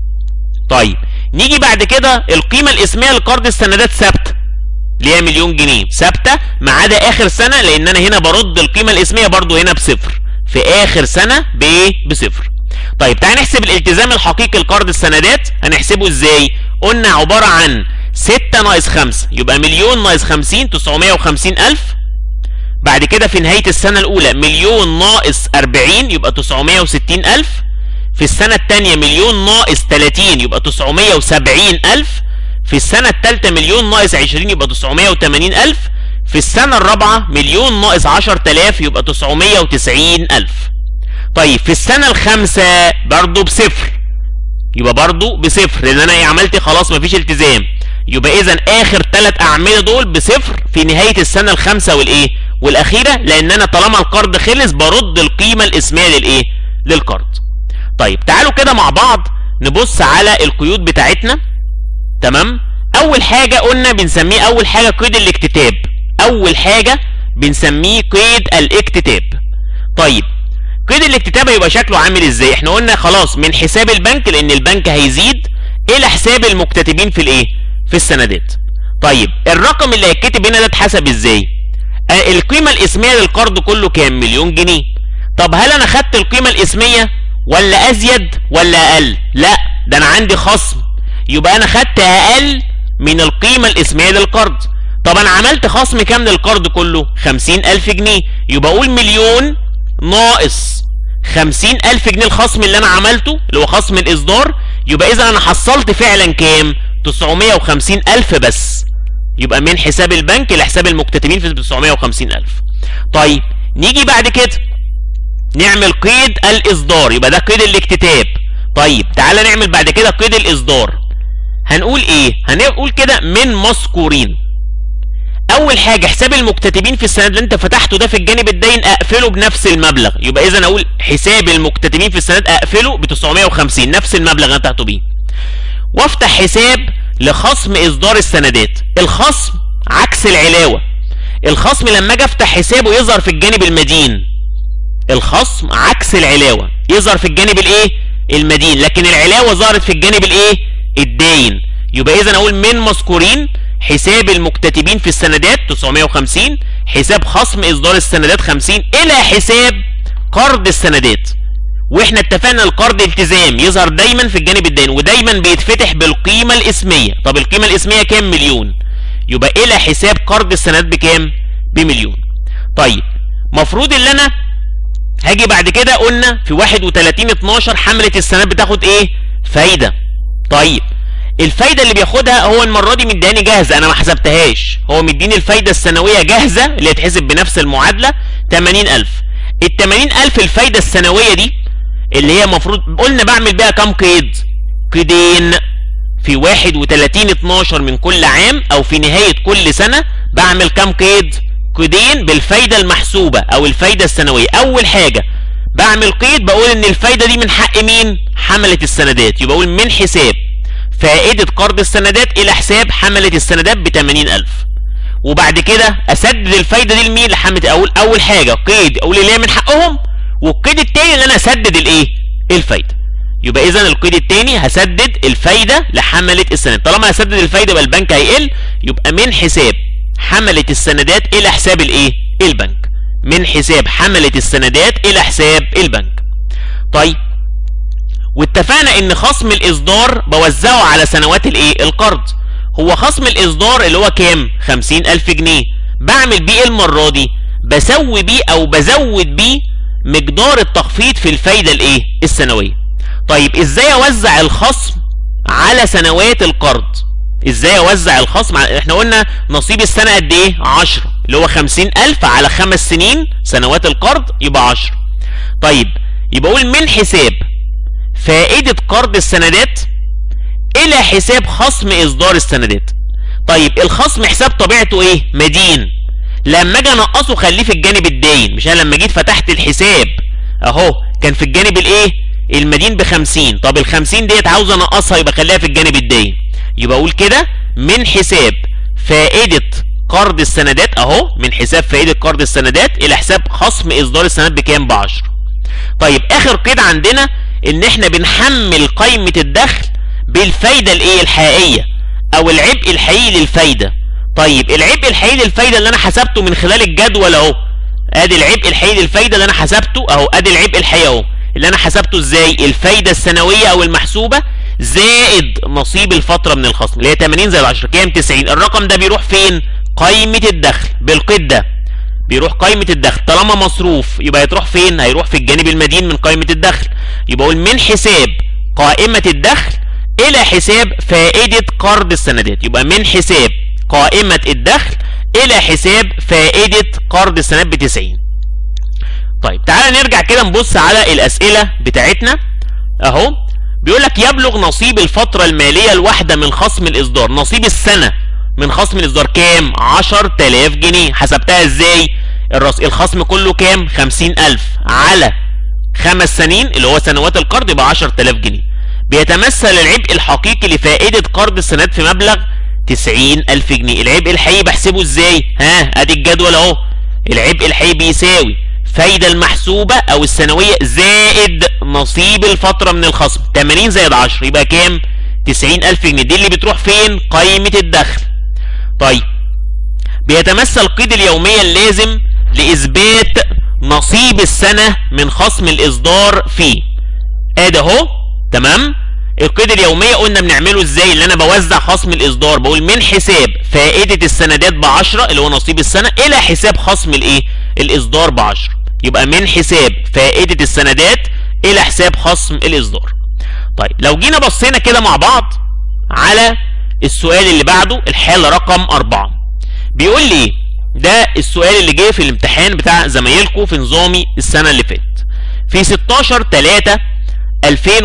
طيب نيجي بعد كده القيمة الاسمية لقرض السندات ثابتة اللي هي مليون جنيه ثابتة ما عدا اخر سنة لان انا هنا برد القيمة الاسمية برضو هنا بصفر في اخر سنة بايه بصفر طيب تعال نحسب الالتزام الحقيقي لقرض السندات هنحسبه ازاي قلنا عبارة عن 6 ناقص 5 يبقى مليون ناقص 50 950 ألف بعد كده في نهاية السنة الأولى مليون ناقص 40 يبقى 960 ألف في السنة الثانية مليون ناقص 30 يبقى 970 ألف في السنة الثالثة مليون ناقص 20 يبقى 980 ألف في السنة الرابعة مليون ناقص 10000 يبقى 990 ألف طيب في السنة الخامسة برضو بصفر يبقى برضو بصفر لان انا عملت خلاص مفيش التزام يبقى اذا اخر ثلاث اعمده دول بصفر في نهايه السنه الخامسه والايه والاخيره لان انا طالما القرض خلص برد القيمه الاسميه للايه للقرض طيب تعالوا كده مع بعض نبص على القيود بتاعتنا تمام اول حاجه قلنا بنسميه اول حاجه قيد الاكتتاب اول حاجه بنسميه قيد الاكتتاب طيب قيد الاكتتاب هيبقى شكله عامل ازاي احنا قلنا خلاص من حساب البنك لان البنك هيزيد الى حساب المكتتبين في الايه في السندات طيب الرقم اللي هيتكتب هنا ده اتحسب ازاي آه القيمه الاسميه للقرض كله كام مليون جنيه طب هل انا خدت القيمه الاسميه ولا ازيد ولا اقل لا ده انا عندي خصم يبقى انا خدت اقل من القيمه الاسميه للقرض طب انا عملت خصم كام للقرض كله خمسين الف جنيه يبقى اقول مليون ناقص خمسين ألف جنيه الخصم اللي أنا عملته اللي هو خصم الإصدار يبقى إذا أنا حصلت فعلا كام؟ 950 ألف بس يبقى من حساب البنك لحساب المكتتبين في 950 ألف طيب نيجي بعد كده نعمل قيد الإصدار يبقى ده قيد الاكتتاب طيب تعالى نعمل بعد كده قيد الإصدار هنقول إيه؟ هنقول كده من مذكورين اول حاجه حساب المكتتبين في السند اللي انت فتحته ده في الجانب الدين اقفله بنفس المبلغ يبقى اذا اقول حساب المكتتبين في السند اقفله ب 950 نفس المبلغ اللي انا فتحته بيه وافتح حساب لخصم اصدار السندات الخصم عكس العلاوه الخصم لما اجي افتح حسابه يظهر في الجانب المدين الخصم عكس العلاوه يظهر في الجانب الايه المدين لكن العلاوه ظهرت في الجانب الايه الداين يبقى اذا اقول من مذكورين حساب المكتتبين في السندات 950 حساب خصم اصدار السندات 50 الى حساب قرض السندات واحنا اتفقنا القرض التزام يظهر دايما في الجانب الدين ودايما بيتفتح بالقيمه الاسميه طب القيمه الاسميه كام مليون يبقى الى حساب قرض السندات بكام بمليون طيب مفروض ان انا هاجي بعد كده قلنا في 31 12 حمله السندات بتاخد ايه فايده طيب الفايده اللي بياخدها هو المره دي مدياني جاهزه انا ما حسبتهاش هو مديني الفايده السنويه جاهزه اللي هتحسب بنفس المعادله 80000 ال 80000 الفايده السنويه دي اللي هي المفروض قلنا بعمل بيها كام قيد قيدين في 31 12 من كل عام او في نهايه كل سنه بعمل كام قيد قيدين بالفايده المحسوبه او الفايده السنويه اول حاجه بعمل قيد بقول ان الفايده دي من حق مين حمله السندات يبقى اقول من حساب فائدة قرض السندات إلى حساب حملة السندات ب 80000 وبعد كده أسدد الفايدة دي لمين؟ لحملة أول أول حاجة قيد أقول اللي هي من حقهم والقيد التاني اللي أنا أسدد الإيه؟ الفايدة يبقى إذا القيد التاني هسدد الفايدة لحملة السندات طالما هسدد الفايدة يبقى البنك هيقل يبقى من حساب حملة السندات إلى حساب الإيه؟ البنك من حساب حملة السندات إلى حساب البنك طيب واتفقنا ان خصم الاصدار بوزعه على سنوات الايه القرض هو خصم الاصدار اللي هو كام خمسين الف جنيه بعمل بيه المرة دي بسوي بيه او بزود بيه مقدار التخفيض في الفايدة الايه السنوية طيب ازاي اوزع الخصم على سنوات القرض ازاي اوزع الخصم على... احنا قلنا نصيب السنة قد ايه 10 اللي هو 50000 على خمس سنين سنوات القرض يبقى 10 طيب يبقى اقول من حساب فائدة قرض السندات إلى حساب خصم إصدار السندات. طيب الخصم حساب طبيعته إيه؟ مدين. لما أجي أنقصه خليه في الجانب الداين، مش أنا لما جيت فتحت الحساب أهو كان في الجانب الإيه؟ المدين ب 50 طب ال 50 ديت عاوز انقصها يبقى خليها في الجانب الداين يبقى اقول كده من حساب فائده قرض السندات اهو من حساب فائده قرض السندات الى حساب خصم اصدار السندات بكام ب 10 طيب اخر قيد عندنا ان احنا بنحمل قائمه الدخل بالفايده الايه الحقيقيه او العبء الحقيقي للفايده طيب العبء الحقيقي للفايده اللي انا حسبته من خلال الجدول اهو ادي العبء الحقيقي للفايده اللي انا حسبته اهو ادي العبء الحقيقي اهو اللي انا حسبته ازاي الفايده السنويه او المحسوبه زائد نصيب الفتره من الخصم اللي هي 80 زائد 10 كام 90 الرقم ده بيروح فين قائمه الدخل بالقيد ده بيروح قائمه الدخل طالما مصروف يبقى هتروح فين هيروح في الجانب المدين من قائمه الدخل يبقى اقول من حساب قائمه الدخل الى حساب فائده قرض السندات يبقى من حساب قائمه الدخل الى حساب فائده قرض السندات ب 90 طيب تعالى نرجع كده نبص على الاسئله بتاعتنا اهو بيقول لك يبلغ نصيب الفتره الماليه الواحده من خصم الاصدار نصيب السنه من خصم الاصدار كام 10000 جنيه حسبتها ازاي الرص... الخصم كله كام 50000 على خمس سنين اللي هو سنوات القرض يبقى 10000 جنيه بيتمثل العبء الحقيقي لفائده قرض السندات في مبلغ 90000 جنيه العبء الحقيقي بحسبه ازاي ها ادي الجدول اهو العبء الحقيقي بيساوي فايدة المحسوبة او السنوية زائد نصيب الفترة من الخصم 80 زائد 10 يبقى كام 90000 جنيه دي اللي بتروح فين قائمة الدخل طيب بيتمثل قيد اليومية اللازم لإثبات نصيب السنة من خصم الإصدار فيه ادي اهو تمام القيد اليومية قلنا بنعمله ازاي اللي انا بوزع خصم الاصدار بقول من حساب فائدة السندات ب 10 اللي هو نصيب السنة الى حساب خصم الايه الاصدار ب 10 يبقى من حساب فائدة السندات الى حساب خصم الاصدار طيب لو جينا بصينا كده مع بعض على السؤال اللي بعده الحالة رقم أربعة بيقول لي ده السؤال اللي جه في الامتحان بتاع زمايلكم في نظامي السنة اللي فاتت في 16 3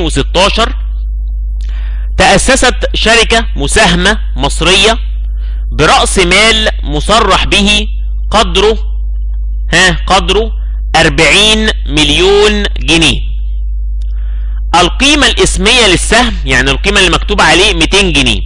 2016 تأسست شركة مساهمة مصرية برأس مال مصرح به قدره ها قدره 40 مليون جنيه القيمة الاسمية للسهم يعني القيمة اللي مكتوب عليه 200 جنيه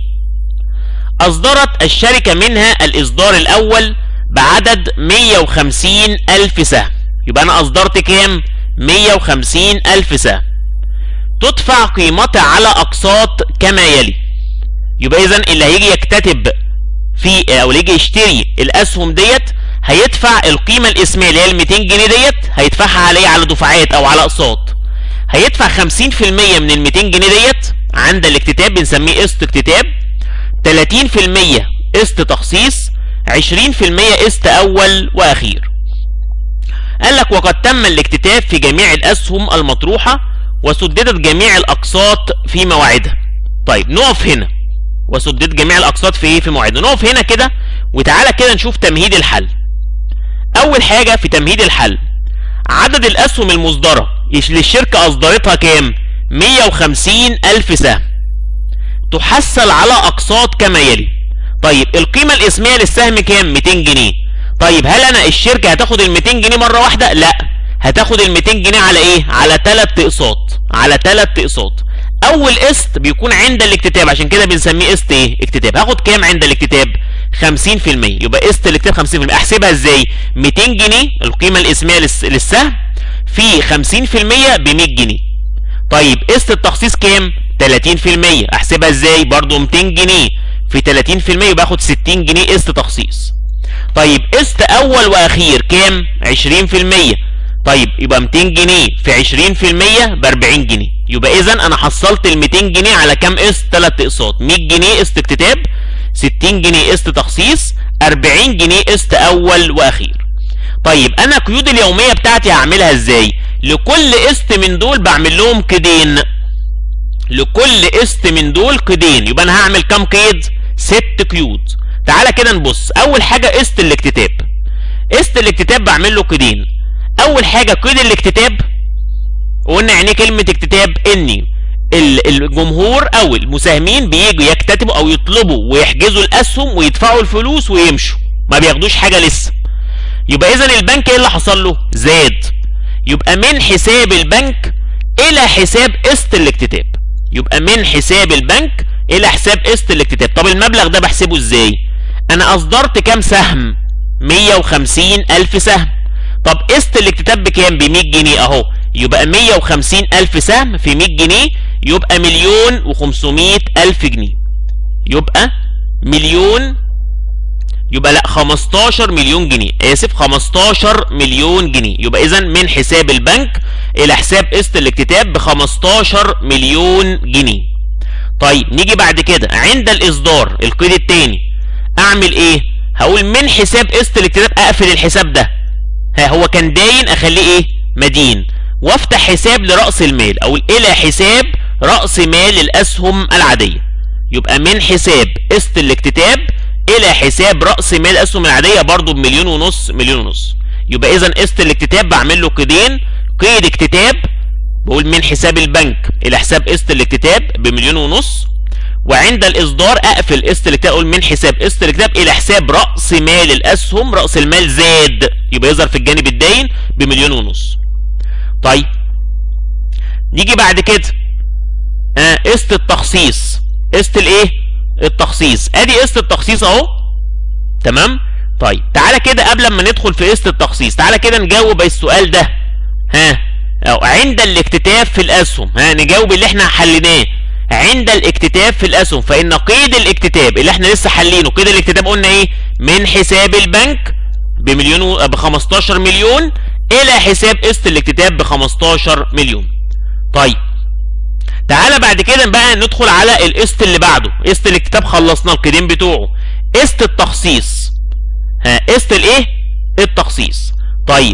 أصدرت الشركة منها الإصدار الأول بعدد 150 ألف سهم يبقى أنا أصدرت كام؟ 150 ألف سهم تدفع قيمتها على أقساط كما يلي يبقى إذا اللي هيجي يكتتب في أو اللي يجي يشتري الأسهم ديت هيدفع القيمة الاسمية اللي هي ال 200 جنيه ديت هيدفعها عليه على دفعات أو على أقساط هيدفع 50% من ال 200 جنيه ديت عند الاكتتاب بنسميه قسط اكتتاب 30% قسط تخصيص 20% قسط أول وأخير قال لك وقد تم الاكتتاب في جميع الأسهم المطروحة وسددت جميع الأقساط في مواعيدها طيب نقف هنا وسددت جميع الأقساط في ايه في مواعيدها نقف هنا كده وتعالى كده نشوف تمهيد الحل أول حاجة في تمهيد الحل عدد الأسهم المصدرة للشركة أصدرتها كام 150 ألف سهم تحصل على أقساط كما يلي طيب القيمة الاسمية للسهم كام 200 جنيه طيب هل انا الشركة هتاخد ال 200 جنيه مرة واحدة لا هتاخد ال 200 جنيه على ايه على ثلاث اقساط على ثلاث اقساط اول قسط بيكون عند الاكتتاب عشان كده بنسميه قسط ايه اكتتاب هاخد كام عند الاكتتاب 50% يبقى قسط الاكتتاب 50% احسبها ازاي 200 جنيه القيمة الاسمية للسهم في 50% ب 100 جنيه طيب قسط التخصيص كام 30% احسبها ازاي برضو 200 جنيه في 30% يبقى اخد 60 جنيه قسط تخصيص طيب قسط اول واخير كام 20% طيب يبقى 200 جنيه في 20% ب 40 جنيه يبقى اذا انا حصلت ال 200 جنيه على كام قسط 3 اقساط 100 جنيه قسط اكتتاب 60 جنيه قسط تخصيص 40 جنيه قسط اول واخير طيب انا قيود اليوميه بتاعتي هعملها ازاي لكل قسط من دول بعمل لهم قيدين لكل قسط من دول قيدين يبقى انا هعمل كام قيد ست قيود تعالى كده نبص اول حاجه قسط الاكتتاب قسط الاكتتاب بعمل له قيدين اول حاجه قيد الاكتتاب وقلنا يعني كلمه اكتتاب اني الجمهور او المساهمين بييجوا يكتتبوا او يطلبوا ويحجزوا الاسهم ويدفعوا الفلوس ويمشوا ما بياخدوش حاجه لسه يبقى اذا البنك ايه اللي حصل له زاد يبقى من حساب البنك الى حساب قسط الاكتتاب يبقى من حساب البنك الى حساب قسط الاكتتاب طب المبلغ ده بحسبه ازاي انا اصدرت كام سهم 150 الف سهم طب قسط الاكتتاب بكام ب 100 جنيه اهو يبقى 150 الف سهم في 100 جنيه يبقى مليون و500 الف جنيه يبقى مليون يبقى لا 15 مليون جنيه اسف 15 مليون جنيه يبقى اذا من حساب البنك الى حساب قسط الاكتتاب ب 15 مليون جنيه طيب نيجي بعد كده عند الاصدار القيد الثاني اعمل ايه هقول من حساب قسط الاكتتاب اقفل الحساب ده ها هو كان داين اخليه ايه مدين وافتح حساب لراس المال او الى حساب راس مال الاسهم العاديه يبقى من حساب قسط الاكتتاب الى حساب راس مال الاسهم العاديه برضو بمليون ونص مليون ونص يبقى اذا قسط الاكتتاب بعمل له قيدين قيد اكتتاب بقول من حساب البنك الى حساب قسط الاكتتاب بمليون ونص وعند الاصدار اقفل قسط الاكتتاب اقول من حساب قسط الاكتتاب الى حساب راس مال الاسهم راس المال زاد يبقى يظهر في الجانب الداين بمليون ونص طيب نيجي بعد كده آه قسط التخصيص قسط الايه التخصيص ادي قسط التخصيص اهو تمام طيب تعالى كده قبل ما ندخل في قسط التخصيص تعالى كده نجاوب السؤال ده ها أو عند الاكتتاب في الاسهم ها نجاوب اللي احنا حليناه عند الاكتتاب في الاسهم فان قيد الاكتتاب اللي احنا لسه حلينه قيد الاكتتاب قلنا ايه من حساب البنك بمليون و... ب 15 مليون الى حساب قسط الاكتتاب ب 15 مليون طيب تعالى بعد كده بقى ندخل على القسط اللي بعده قسط الاكتتاب خلصنا القيدين بتوعه قسط التخصيص ها قسط الايه التخصيص طيب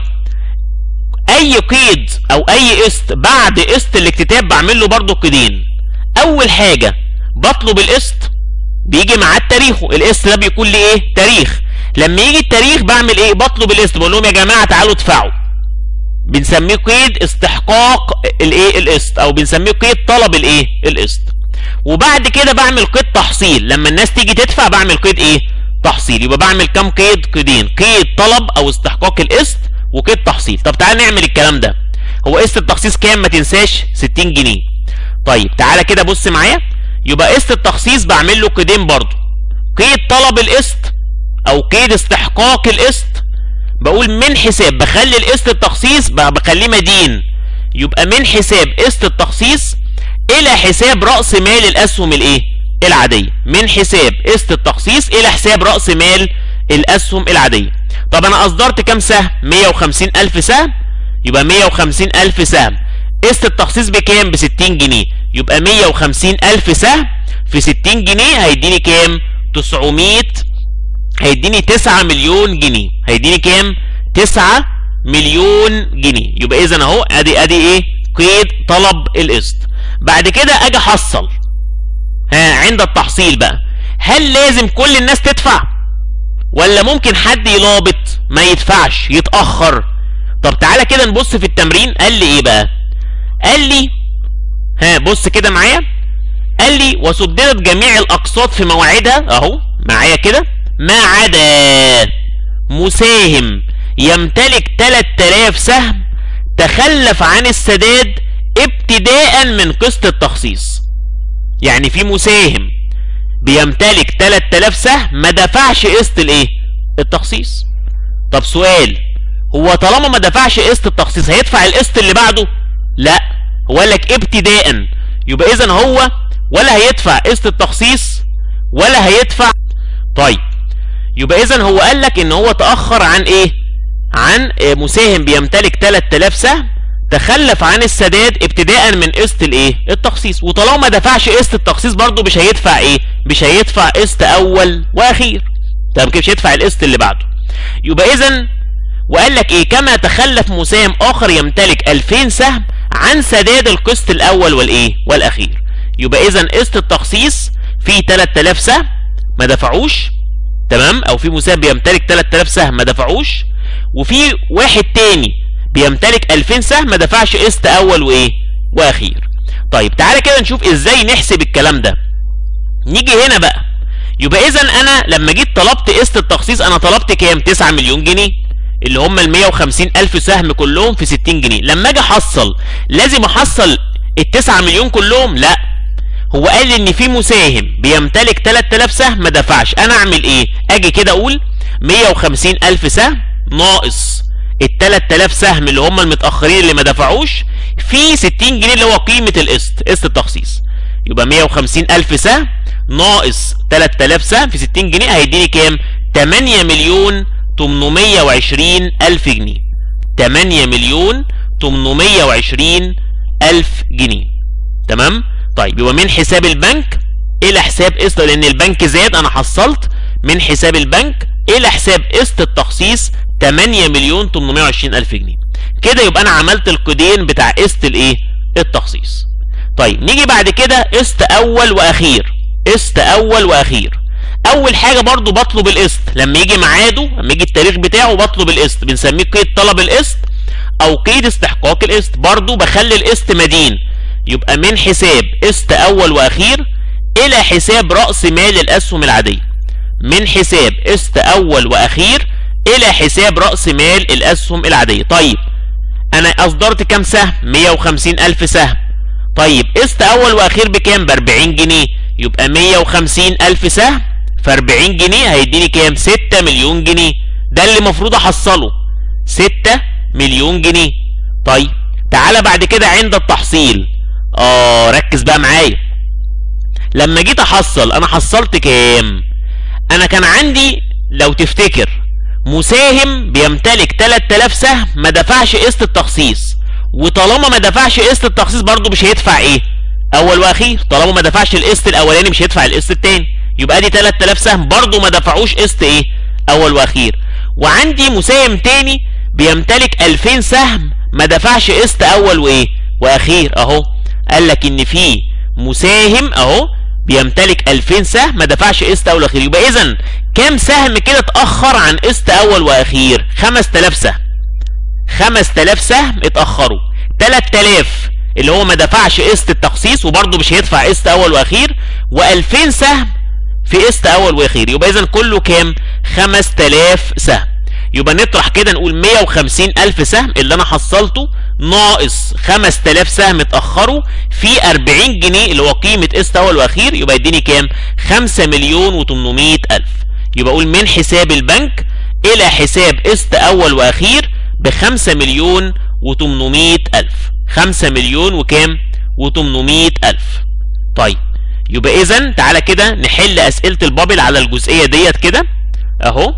اي قيد او اي قسط بعد قسط الاكتتاب بعمل له برضه قيدين اول حاجه بطلب القسط بيجي معاه تاريخه القسط ده بيكون ليه ايه تاريخ لما يجي التاريخ بعمل ايه بطلب القسط بقول لهم يا جماعه تعالوا ادفعوا بنسميه قيد استحقاق الايه القسط او بنسميه قيد طلب الايه القسط وبعد كده بعمل قيد تحصيل لما الناس تيجي تدفع بعمل قيد ايه تحصيل يبقى بعمل كام قيد قيدين قيد طلب او استحقاق القسط وقيد تحصيل طب تعال نعمل الكلام ده هو قسط التخصيص كام ما تنساش 60 جنيه طيب تعالى كده بص معايا يبقى قسط التخصيص بعمل له قيدين برضه قيد طلب القسط او قيد استحقاق القسط بقول من حساب بخلي القسط التخصيص بخليه مدين يبقى من حساب قسط التخصيص الى حساب راس مال الاسهم الايه العاديه من حساب قسط التخصيص الى حساب راس مال الاسهم العاديه طب انا اصدرت كام سهم 150 الف سهم يبقى 150 الف سهم قسط التخصيص بكام ب 60 جنيه يبقى 150 الف سهم في 60 جنيه هيديني كام 900 هيديني 9 مليون جنيه هيديني كام 9 مليون جنيه يبقى اذا اهو ادي ادي ايه قيد طلب القسط بعد كده اجي احصل ها عند التحصيل بقى هل لازم كل الناس تدفع ولا ممكن حد يلابط ما يدفعش يتاخر طب تعالى كده نبص في التمرين قال لي ايه بقى قال لي ها بص كده معايا قال لي وسددت جميع الاقساط في مواعيدها اهو معايا كده ما عدا مساهم يمتلك 3000 سهم تخلف عن السداد ابتداء من قسط التخصيص يعني في مساهم بيمتلك 3000 سهم ما دفعش قسط الايه التخصيص طب سؤال هو طالما ما دفعش قسط التخصيص هيدفع القسط اللي بعده لا هو قال لك ابتداء يبقى اذا هو ولا هيدفع قسط التخصيص ولا هيدفع طيب يبقى اذا هو قال لك ان هو تاخر عن ايه عن مساهم بيمتلك 3000 سهم تخلف عن السداد ابتداء من قسط الايه التخصيص وطالما ما دفعش قسط التخصيص برضه مش هيدفع ايه مش هيدفع قسط اول واخير طب كده مش هيدفع القسط اللي بعده يبقى اذا وقال لك ايه كما تخلف مساهم اخر يمتلك 2000 سهم عن سداد القسط الاول والايه والاخير يبقى اذا قسط التخصيص فيه 3000 سهم ما دفعوش تمام او في مساهم بيمتلك 3000 سهم ما دفعوش وفي واحد تاني بيمتلك 2000 سهم ما دفعش قسط اول وايه واخير طيب تعالى كده نشوف ازاي نحسب الكلام ده نيجي هنا بقى يبقى اذا انا لما جيت طلبت قسط التخصيص انا طلبت كام 9 مليون جنيه اللي هم ال 150 الف سهم كلهم في 60 جنيه لما اجي احصل لازم احصل ال 9 مليون كلهم لا هو قال لي ان في مساهم بيمتلك 3000 سهم ما دفعش انا اعمل ايه اجي كده اقول 150 الف سهم ناقص ال 3000 سهم اللي هم المتاخرين اللي ما دفعوش في 60 جنيه اللي هو قيمه القسط قسط التخصيص يبقى 150 الف سهم ناقص 3000 سهم في 60 جنيه هيديني كام 8 مليون 820 الف جنيه 8 مليون 820 الف جنيه تمام طيب يبقى من حساب البنك الى حساب قسط لان البنك زاد انا حصلت من حساب البنك الى حساب قسط التخصيص 8 مليون 820 الف جنيه كده يبقى انا عملت القيدين بتاع قسط الايه التخصيص طيب نيجي بعد كده قسط اول واخير قسط اول واخير اول حاجه برضو بطلب القسط لما يجي ميعاده لما يجي التاريخ بتاعه بطلب القسط بنسميه قيد طلب القسط او قيد استحقاق القسط برضو بخلي القسط مدين يبقى من حساب قسط اول واخير الى حساب راس مال الاسهم العاديه من حساب قسط اول واخير الى حساب راس مال الاسهم العاديه طيب انا اصدرت كام سهم 150 الف سهم طيب قسط اول واخير بكام ب 40 جنيه يبقى 150 الف سهم في 40 جنيه هيديني كام 6 مليون جنيه ده اللي المفروض احصله 6 مليون جنيه طيب تعالى بعد كده عند التحصيل اه ركز بقى معايا لما جيت احصل انا حصلت كام انا كان عندي لو تفتكر مساهم بيمتلك 3000 سهم ما دفعش قسط التخصيص وطالما ما دفعش قسط التخصيص برضه مش هيدفع ايه اول واخير طالما ما دفعش القسط الاولاني مش هيدفع القسط التاني يبقى دي 3000 سهم برضه ما دفعوش قسط ايه اول واخير وعندي مساهم تاني بيمتلك 2000 سهم ما دفعش قسط اول وايه واخير اهو قال لك ان في مساهم اهو بيمتلك 2000 سهم ما دفعش قسط اول واخير يبقى اذا كام سهم كده اتاخر عن قسط اول واخير 5000 سهم 5000 سهم اتاخروا 3000 اللي هو ما دفعش قسط التخصيص وبرضه مش هيدفع قسط اول واخير و2000 سهم في قسط اول واخير يبقى اذا كله كام 5000 سهم يبقى نطرح كده نقول 150 ألف سهم اللي أنا حصلته ناقص 5000 سهم اتأخروا في 40 جنيه اللي هو قيمة قسط أول وأخير يبقى يديني كام؟ 5 مليون و800 ألف يبقى أقول من حساب البنك إلى حساب قسط أول وأخير ب 5 مليون و800 ألف 5 مليون وكام؟ و800 ألف طيب يبقى إذا تعالى كده نحل أسئلة البابل على الجزئية ديت كده أهو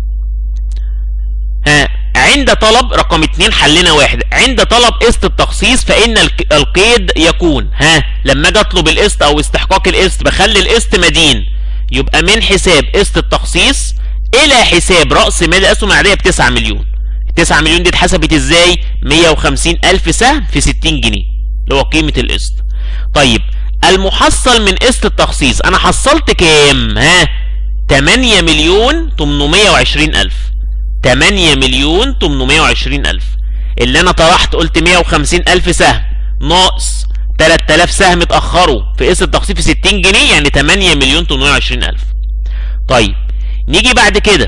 ها عند طلب رقم اتنين حلنا واحد عند طلب قسط التخصيص فإن القيد يكون ها لما اجي اطلب القسط او استحقاق القسط بخلي القسط مدين يبقى من حساب قسط التخصيص الى حساب رأس مال الاسهم العادية ب 9 مليون 9 مليون دي اتحسبت ازاي 150 الف سهم في 60 جنيه اللي هو قيمة القسط طيب المحصل من قسط التخصيص انا حصلت كام ها 8 مليون 820 الف 8 مليون 820 ألف اللي أنا طرحت قلت 150 ألف سهم ناقص 3000 سهم اتأخروا في قسط التخصيص في 60 جنيه يعني 8 مليون 820 ألف طيب نيجي بعد كده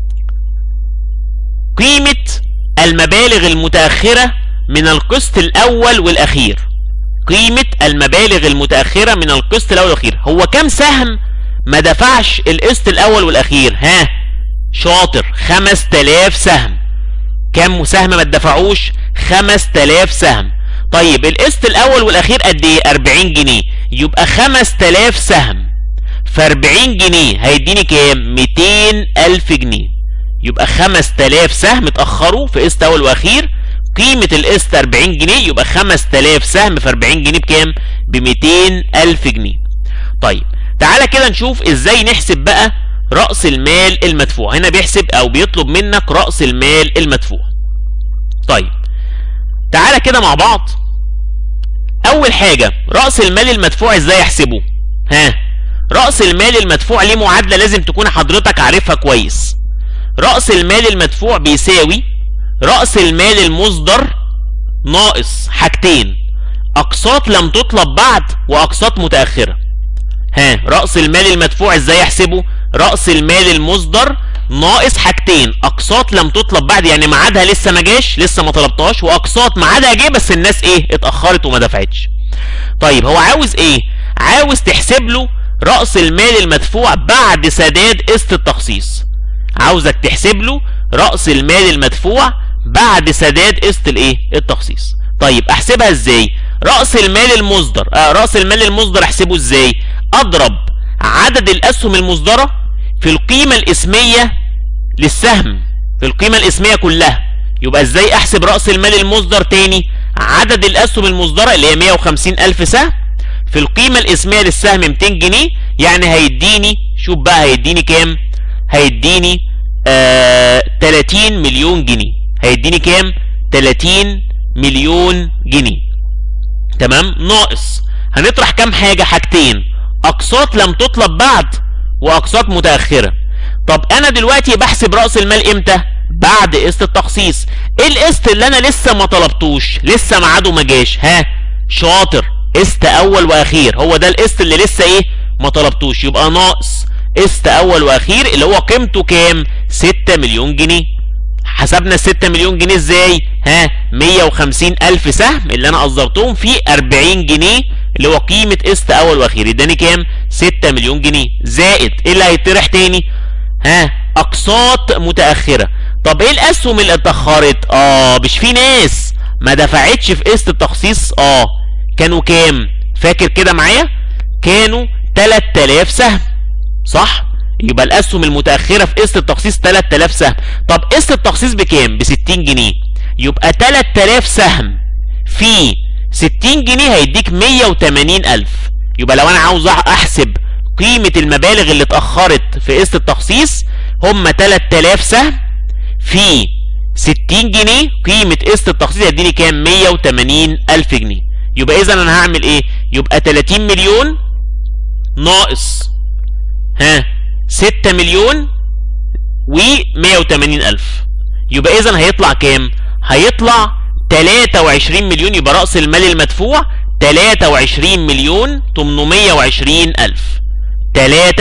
قيمة المبالغ المتأخرة من القسط الأول والأخير قيمة المبالغ المتأخرة من القسط الأول والأخير هو كم سهم ما دفعش القسط الأول والأخير ها شاطر 5000 سهم كم سهم ما اتدفعوش 5000 سهم طيب القسط الاول والاخير قد ايه 40 جنيه يبقى 5000 سهم ف 40 جنيه هيديني كام 200000 جنيه يبقى 5000 سهم اتاخروا في قسط اول واخير قيمة القسط 40 جنيه يبقى 5000 سهم في 40 جنيه بكام؟ ب 200000 جنيه. طيب تعالى كده نشوف ازاي نحسب بقى رأس المال المدفوع هنا بيحسب او بيطلب منك رأس المال المدفوع طيب تعالى كده مع بعض اول حاجة رأس المال المدفوع ازاي احسبه ها رأس المال المدفوع ليه معادلة لازم تكون حضرتك عارفها كويس رأس المال المدفوع بيساوي رأس المال المصدر ناقص حاجتين اقساط لم تطلب بعد واقساط متأخرة ها رأس المال المدفوع ازاي احسبه رأس المال المصدر ناقص حاجتين اقساط لم تطلب بعد يعني ميعادها لسه ما جاش لسه ما طلبتهاش واقساط ميعادها جه بس الناس ايه اتاخرت وما دفعتش طيب هو عاوز ايه عاوز تحسب له راس المال المدفوع بعد سداد قسط التخصيص عاوزك تحسب له راس المال المدفوع بعد سداد قسط الايه التخصيص طيب احسبها ازاي راس المال المصدر آه راس المال المصدر احسبه ازاي اضرب عدد الاسهم المصدره في القيمه الاسميه للسهم في القيمه الاسميه كلها يبقى ازاي احسب راس المال المصدر تاني عدد الاسهم المصدره اللي هي 150 الف سهم في القيمه الاسميه للسهم 200 جنيه يعني هيديني شوف بقى هيديني كام هيديني آه 30 مليون جنيه هيديني كام 30 مليون جنيه تمام ناقص هنطرح كام حاجه حاجتين اقساط لم تطلب بعد واقساط متاخره طب انا دلوقتي بحسب راس المال امتى بعد قسط التخصيص ايه القسط اللي انا لسه ما طلبتوش لسه ميعاده ما جاش ها شاطر قسط اول واخير هو ده القسط اللي لسه ايه ما طلبتوش يبقى ناقص قسط اول واخير اللي هو قيمته كام 6 مليون جنيه حسبنا ال 6 مليون جنيه ازاي ها 150 الف سهم اللي انا قصرتهم في 40 جنيه اللي هو قيمه قسط اول واخير اداني كام 6 مليون جنيه زائد ايه اللي هيطرح تاني ها اقساط متاخره طب ايه الاسهم اللي اتاخرت اه مش في ناس ما دفعتش في قسط التخصيص اه كانوا كام فاكر كده معايا كانوا 3000 سهم صح يبقى الاسهم المتاخره في قسط التخصيص 3000 سهم طب قسط التخصيص بكام ب 60 جنيه يبقى 3000 سهم في 60 جنيه هيديك 180000 يبقى لو انا عاوز احسب قيمه المبالغ اللي اتاخرت في قسط التخصيص هم 3000 سهم في 60 جنيه قيمه قسط التخصيص هيديني كام 180000 جنيه يبقى اذا انا هعمل ايه يبقى 30 مليون ناقص ها 6 مليون و 180 ألف يبقى إذا هيطلع كام؟ هيطلع 23 مليون يبقى رأس المال المدفوع 23 مليون 820 ألف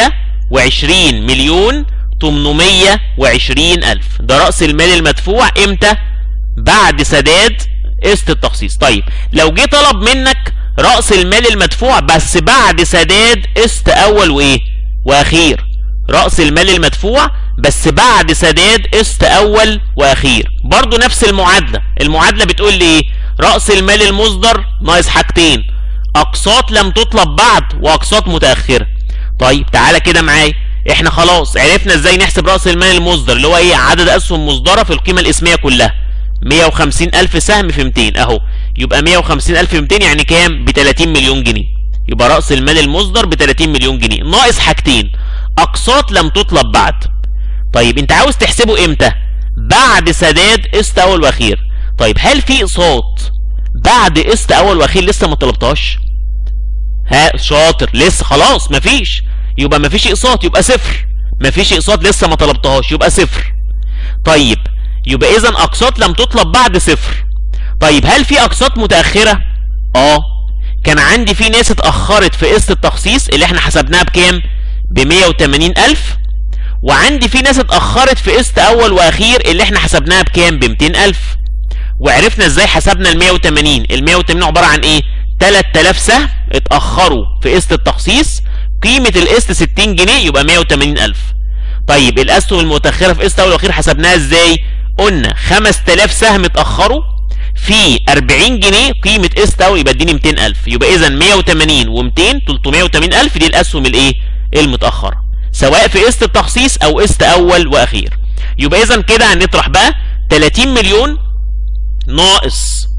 وعشرين مليون تمنمية وعشرين ألف ده رأس المال المدفوع امتى بعد سداد قسط التخصيص طيب لو جه طلب منك رأس المال المدفوع بس بعد سداد قسط أول وإيه وأخير رأس المال المدفوع بس بعد سداد قسط أول وأخير برضو نفس المعادلة المعادلة بتقول لي إيه رأس المال المصدر ناقص حاجتين أقساط لم تطلب بعد وأقساط متأخرة طيب تعالى كده معايا احنا خلاص عرفنا ازاي نحسب رأس المال المصدر اللي هو ايه عدد اسهم مصدرة في القيمة الاسمية كلها 150 ألف سهم في 200 أهو يبقى 150 ألف في 200 يعني كام؟ ب 30 مليون جنيه يبقى رأس المال المصدر ب 30 مليون جنيه ناقص حاجتين أقساط لم تطلب بعد طيب أنت عاوز تحسبه إمتى؟ بعد سداد قسط أول وأخير طيب هل في أقساط بعد قسط أول وأخير لسه ما طلبتهاش؟ ها شاطر لسه خلاص مفيش يبقى مفيش اقساط يبقى صفر مفيش اقساط لسه ما طلبتهاش يبقى صفر طيب يبقى اذا اقساط لم تطلب بعد صفر طيب هل في اقساط متاخره اه كان عندي في ناس اتاخرت في قسط التخصيص اللي احنا حسبناها بكام ب 180 الف وعندي في ناس اتاخرت في قسط اول واخير اللي احنا حسبناها بكام ب 200 الف وعرفنا ازاي حسبنا ال 180 ال 180 عباره عن ايه 3000 سهم اتاخروا في قسط التخصيص قيمه القسط 60 جنيه يبقى 180 الف طيب الاسهم المتاخره في قسط اول واخير حسبناها ازاي قلنا 5000 سهم اتاخروا في 40 جنيه قيمه قسط اول يبقى اديني 200000 يبقى اذا 180 و200 380000 دي الاسهم الايه المتاخره سواء في قسط التخصيص او قسط اول واخير يبقى اذا كده هنطرح بقى 30 مليون ناقص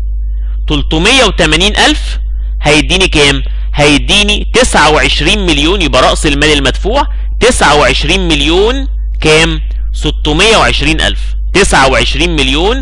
380000 هيديني كام هيديني 29 مليون يبقى راس المال المدفوع 29 مليون كام 620 الف 29 مليون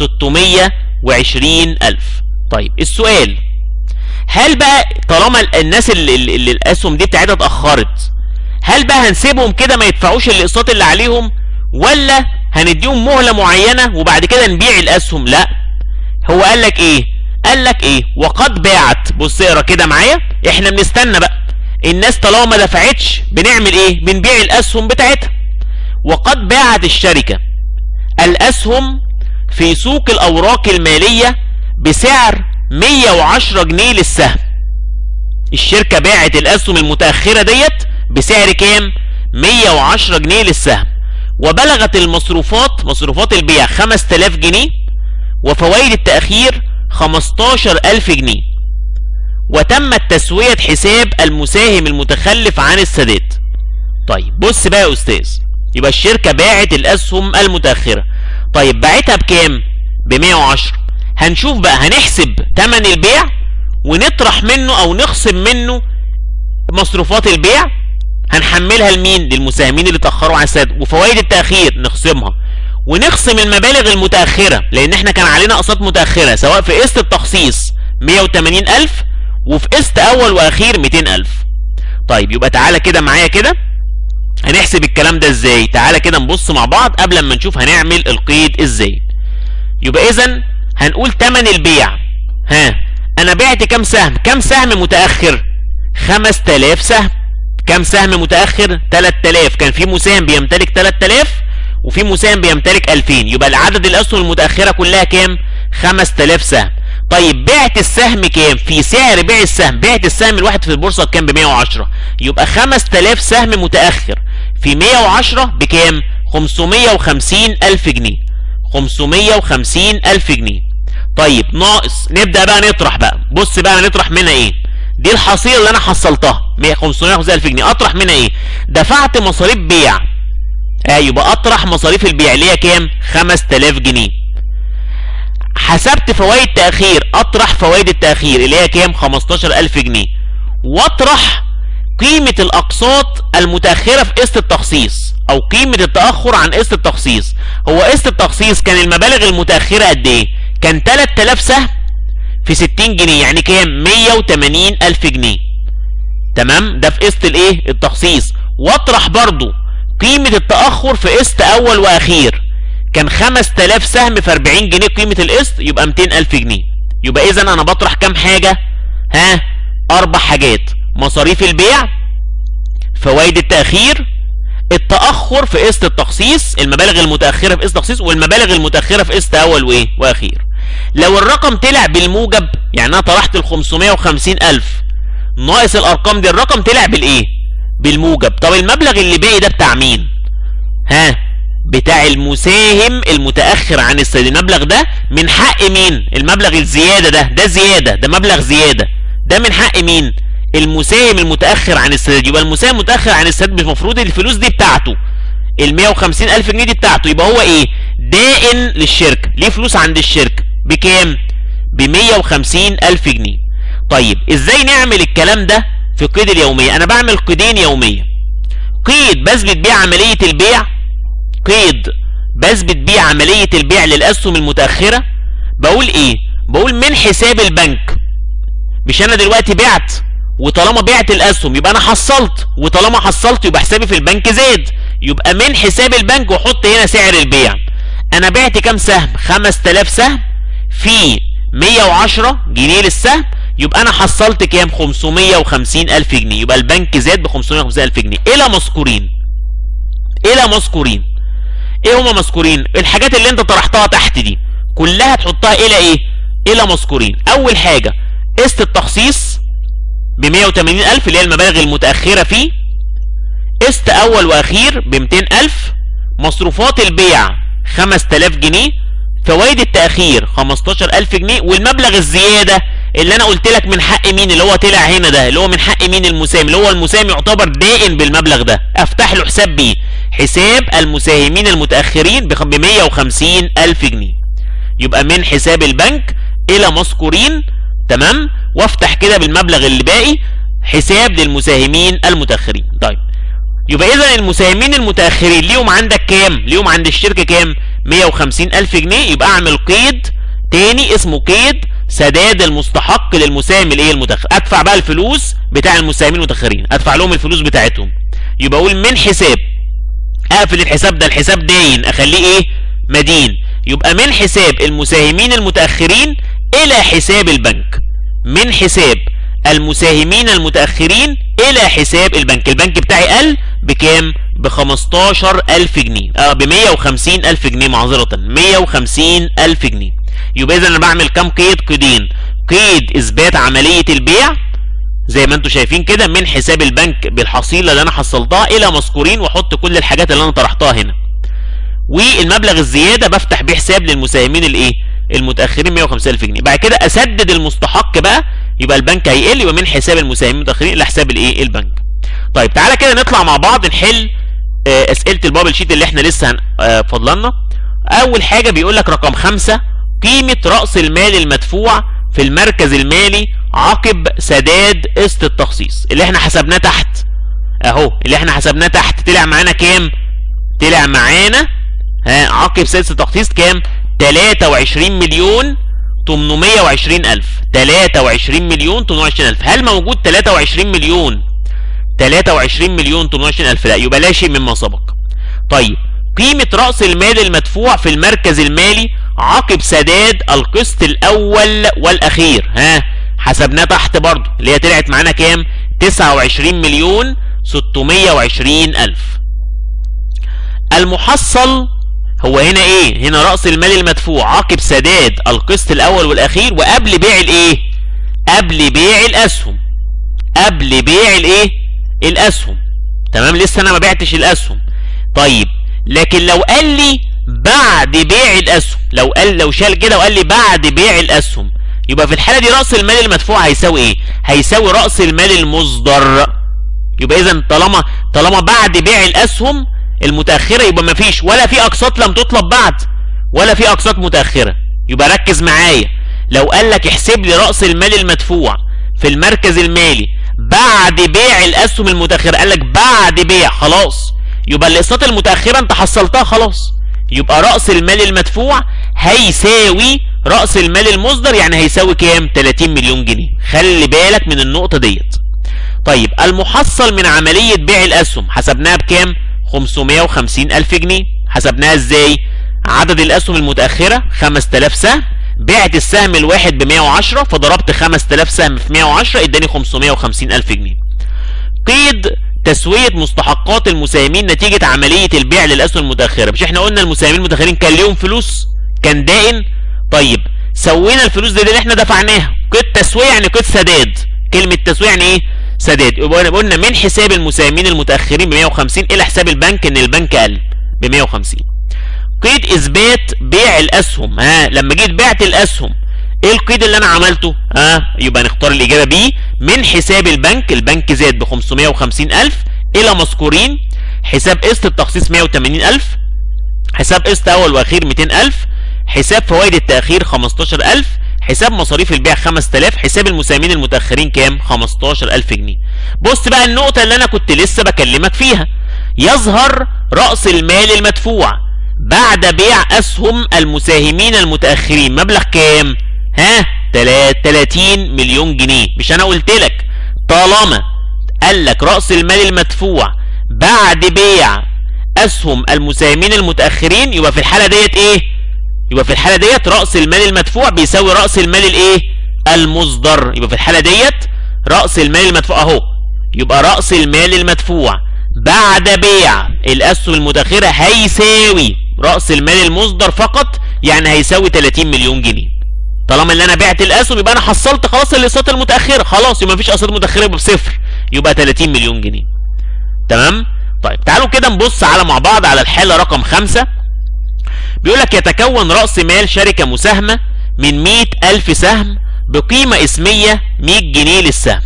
620 الف طيب السؤال هل بقى طالما الناس اللي, اللي الاسهم دي بتاعتها اتاخرت هل بقى هنسيبهم كده ما يدفعوش الاقساط اللي عليهم ولا هنديهم مهله معينه وبعد كده نبيع الاسهم لا هو قال لك ايه قال لك ايه وقد باعت بص اقرا كده معايا احنا بنستنى بقى الناس طالما ما دفعتش بنعمل ايه بنبيع الاسهم بتاعتها وقد باعت الشركه الاسهم في سوق الاوراق الماليه بسعر 110 جنيه للسهم الشركه باعت الاسهم المتاخره ديت بسعر كام 110 جنيه للسهم وبلغت المصروفات مصروفات البيع 5000 جنيه وفوائد التأخير 15000 جنيه وتمت تسوية حساب المساهم المتخلف عن السداد طيب بص بقى يا أستاذ يبقى الشركة باعت الأسهم المتأخرة طيب باعتها بكام؟ ب 110 هنشوف بقى هنحسب تمن البيع ونطرح منه أو نخصم منه مصروفات البيع هنحملها لمين؟ للمساهمين اللي اتأخروا عن السداد وفوائد التأخير نخصمها ونخصم المبالغ المتأخرة لأن احنا كان علينا أقساط متأخرة سواء في قسط التخصيص 180 ألف وفي قسط أول وأخير 200 ألف طيب يبقى تعالى كده معايا كده هنحسب الكلام ده ازاي تعالى كده نبص مع بعض قبل ما نشوف هنعمل القيد ازاي يبقى اذا هنقول تمن البيع ها انا بعت كام سهم كام سهم متأخر 5000 سهم كام سهم متأخر 3000 كان في مساهم بيمتلك 3000 وفي مساهم بيمتلك 2000 يبقى العدد الاسهم المتاخره كلها كام 5000 سهم طيب بعت السهم كام في سعر بيع السهم بعت السهم الواحد في البورصه بكام ب 110 يبقى 5000 سهم متاخر في 110 بكام 550 الف جنيه 550 الف جنيه طيب ناقص نبدا بقى نطرح بقى بص بقى نطرح منها ايه دي الحصيله اللي انا حصلتها 550 الف جنيه اطرح منها ايه دفعت مصاريف بيع آه يبقى اطرح مصاريف البيع اللي هي كام 5000 جنيه حسبت فوائد تاخير اطرح فوائد التاخير اللي هي كام 15000 جنيه واطرح قيمة الأقساط المتأخرة في قسط التخصيص أو قيمة التأخر عن قسط التخصيص هو قسط التخصيص كان المبالغ المتأخرة قد إيه؟ كان 3000 سهم في 60 جنيه يعني كام؟ 180 ألف جنيه تمام؟ ده في قسط الإيه؟ التخصيص واطرح برضو قيمة التأخر في قسط أول وأخير كان 5000 سهم في 40 جنيه قيمة القسط يبقى 200 ألف جنيه يبقى إذا أنا بطرح كام حاجة؟ ها؟ أربع حاجات مصاريف البيع فوائد التأخير التاخر في قسط التخصيص المبالغ المتاخره في قسط التخصيص والمبالغ المتاخره في قسط اول وايه واخير لو الرقم طلع بالموجب يعني انا طرحت ال 550 الف ناقص الارقام دي الرقم طلع بالايه بالموجب طب المبلغ اللي باقي ده بتاع مين ها بتاع المساهم المتاخر عن السداد المبلغ ده من حق مين المبلغ الزياده ده ده زياده ده مبلغ زياده ده من حق مين المساهم المتاخر عن السداد يبقى المساهم المتاخر عن السداد المفروض الفلوس دي بتاعته ال 150 الف جنيه دي بتاعته يبقى هو ايه دائن للشركه ليه فلوس عند الشركه بكام ب 150 الف جنيه طيب ازاي نعمل الكلام ده في قيد اليوميه انا بعمل قيدين يوميه قيد بثبت بيه عمليه البيع قيد بثبت بيه عمليه البيع للاسهم المتاخره بقول ايه بقول من حساب البنك مش انا دلوقتي بعت وطالما بعت الاسهم يبقى انا حصلت وطالما حصلت يبقى حسابي في البنك زاد يبقى من حساب البنك واحط هنا سعر البيع انا بعت كام سهم 5000 سهم في 110 جنيه للسهم يبقى انا حصلت كام 550 الف جنيه يبقى البنك زاد ب 550 الف جنيه الى مذكورين الى مذكورين ايه هما مذكورين الحاجات اللي انت طرحتها تحت دي كلها تحطها الى ايه الى مذكورين اول حاجه قسط التخصيص ب 180 الف اللي هي المبالغ المتاخره فيه قسط اول واخير ب 200 الف مصروفات البيع 5000 جنيه فوائد التاخير 15000 جنيه والمبلغ الزياده اللي انا قلت لك من حق مين اللي هو طلع هنا ده اللي هو من حق مين المساهم اللي هو المساهم يعتبر دائن بالمبلغ ده افتح له حساب بيه حساب المساهمين المتاخرين ب 150 الف جنيه يبقى من حساب البنك الى مذكورين تمام وافتح كده بالمبلغ اللي باقي حساب للمساهمين المتاخرين طيب يبقى اذا المساهمين المتاخرين ليهم عندك كام ليهم عند الشركه كام 150 الف جنيه يبقى اعمل قيد تاني اسمه قيد سداد المستحق للمساهم الايه المتاخر ادفع بقى الفلوس بتاع المساهمين المتاخرين ادفع لهم الفلوس بتاعتهم يبقى اقول من حساب اقفل الحساب ده الحساب داين اخليه ايه مدين يبقى من حساب المساهمين المتاخرين الى حساب البنك من حساب المساهمين المتاخرين الى حساب البنك البنك بتاعي قل بكام ب 15000 جنيه اه ب 150000 جنيه معذره 150000 جنيه يبقى اذا انا بعمل كام قيد قيدين قيد اثبات عمليه البيع زي ما انتم شايفين كده من حساب البنك بالحصيله اللي انا حصلتها الى مذكورين واحط كل الحاجات اللي انا طرحتها هنا والمبلغ الزياده بفتح بيه حساب للمساهمين الايه المتاخرين 150000 جنيه بعد كده اسدد المستحق بقى يبقى البنك هيقل يبقى من حساب المساهمين المتاخرين الى حساب الايه البنك طيب تعالى كده نطلع مع بعض نحل آه اسئله البابل شيت اللي احنا لسه آه فضلنا اول حاجه بيقول لك رقم خمسة قيمه راس المال المدفوع في المركز المالي عقب سداد قسط التخصيص اللي احنا حسبناه تحت اهو اللي احنا حسبناه تحت طلع معانا كام طلع معانا ها عقب سداد التخصيص كام 23 مليون 820 الف 23 مليون 820 الف هل موجود 23 مليون 23 مليون 820 الف لا يبقى لا شيء مما سبق طيب قيمة رأس المال المدفوع في المركز المالي عقب سداد القسط الأول والأخير ها حسبناه تحت برضه اللي هي طلعت معانا كام 29 مليون 620 ألف المحصل هو هنا ايه هنا رأس المال المدفوع عقب سداد القسط الأول والأخير وقبل بيع الايه قبل بيع الأسهم قبل بيع الايه الأسهم تمام لسه أنا ما بعتش الأسهم طيب لكن لو قال لي بعد بيع الاسهم لو قال لو شال كده وقال لي بعد بيع الاسهم يبقى في الحاله دي راس المال المدفوع هيساوي ايه هيساوي راس المال المصدر يبقى اذا طالما طالما بعد بيع الاسهم المتاخره يبقى ما فيش ولا في اقساط لم تطلب بعد ولا في اقساط متاخره يبقى ركز معايا لو قال لك احسب لي راس المال المدفوع في المركز المالي بعد بيع الاسهم المتاخره قال لك بعد بيع خلاص يبقى الاقساط المتاخره انت حصلتها خلاص يبقى راس المال المدفوع هيساوي راس المال المصدر يعني هيساوي كام 30 مليون جنيه خلي بالك من النقطه ديت طيب المحصل من عمليه بيع الاسهم حسبناها بكام 550 الف جنيه حسبناها ازاي عدد الاسهم المتاخره 5000 سهم بعت السهم الواحد ب 110 فضربت 5000 سهم في 110 اداني 550 الف جنيه قيد تسويه مستحقات المساهمين نتيجه عمليه البيع للاسهم المتاخره مش احنا قلنا المساهمين المتاخرين كان ليهم فلوس كان دائن طيب سوينا الفلوس دي اللي احنا دفعناها قيد تسويه يعني قيد سداد كلمه تسويه يعني ايه سداد يبقى قلنا من حساب المساهمين المتاخرين ب 150 الى حساب البنك ان البنك قل ب 150 قيد اثبات بيع الاسهم ها لما جيت بعت الاسهم ايه القيد اللي انا عملته ها يبقى نختار الاجابه بي من حساب البنك البنك زاد ب 550000 الى مذكورين حساب قسط التخصيص 180000 حساب قسط اول واخير 200000 حساب فوائد التاخير 15000 حساب مصاريف البيع 5000 حساب المساهمين المتاخرين كام 15000 جنيه بص بقى النقطه اللي انا كنت لسه بكلمك فيها يظهر راس المال المدفوع بعد بيع اسهم المساهمين المتاخرين مبلغ كام ها 30 مليون جنيه مش انا قلت لك طالما قال لك راس المال المدفوع بعد بيع اسهم المساهمين المتاخرين يبقى في الحاله ديت ايه يبقى في الحاله ديت راس المال المدفوع بيساوي راس المال الايه المصدر يبقى في الحاله ديت راس المال المدفوع اهو يبقى راس المال المدفوع بعد بيع الاسهم المتاخره هيساوي راس المال المصدر فقط يعني هيساوي 30 مليون جنيه طالما اللي انا بعت الاسهم يبقى انا حصلت خلاص الاقساط المتاخره خلاص يبقى مفيش اقساط متاخره يبقى بصفر يبقى 30 مليون جنيه تمام طيب تعالوا كده نبص على مع بعض على الحاله رقم خمسة بيقول لك يتكون راس مال شركه مساهمه من 100 ألف سهم بقيمة اسمية 100 جنيه للسهم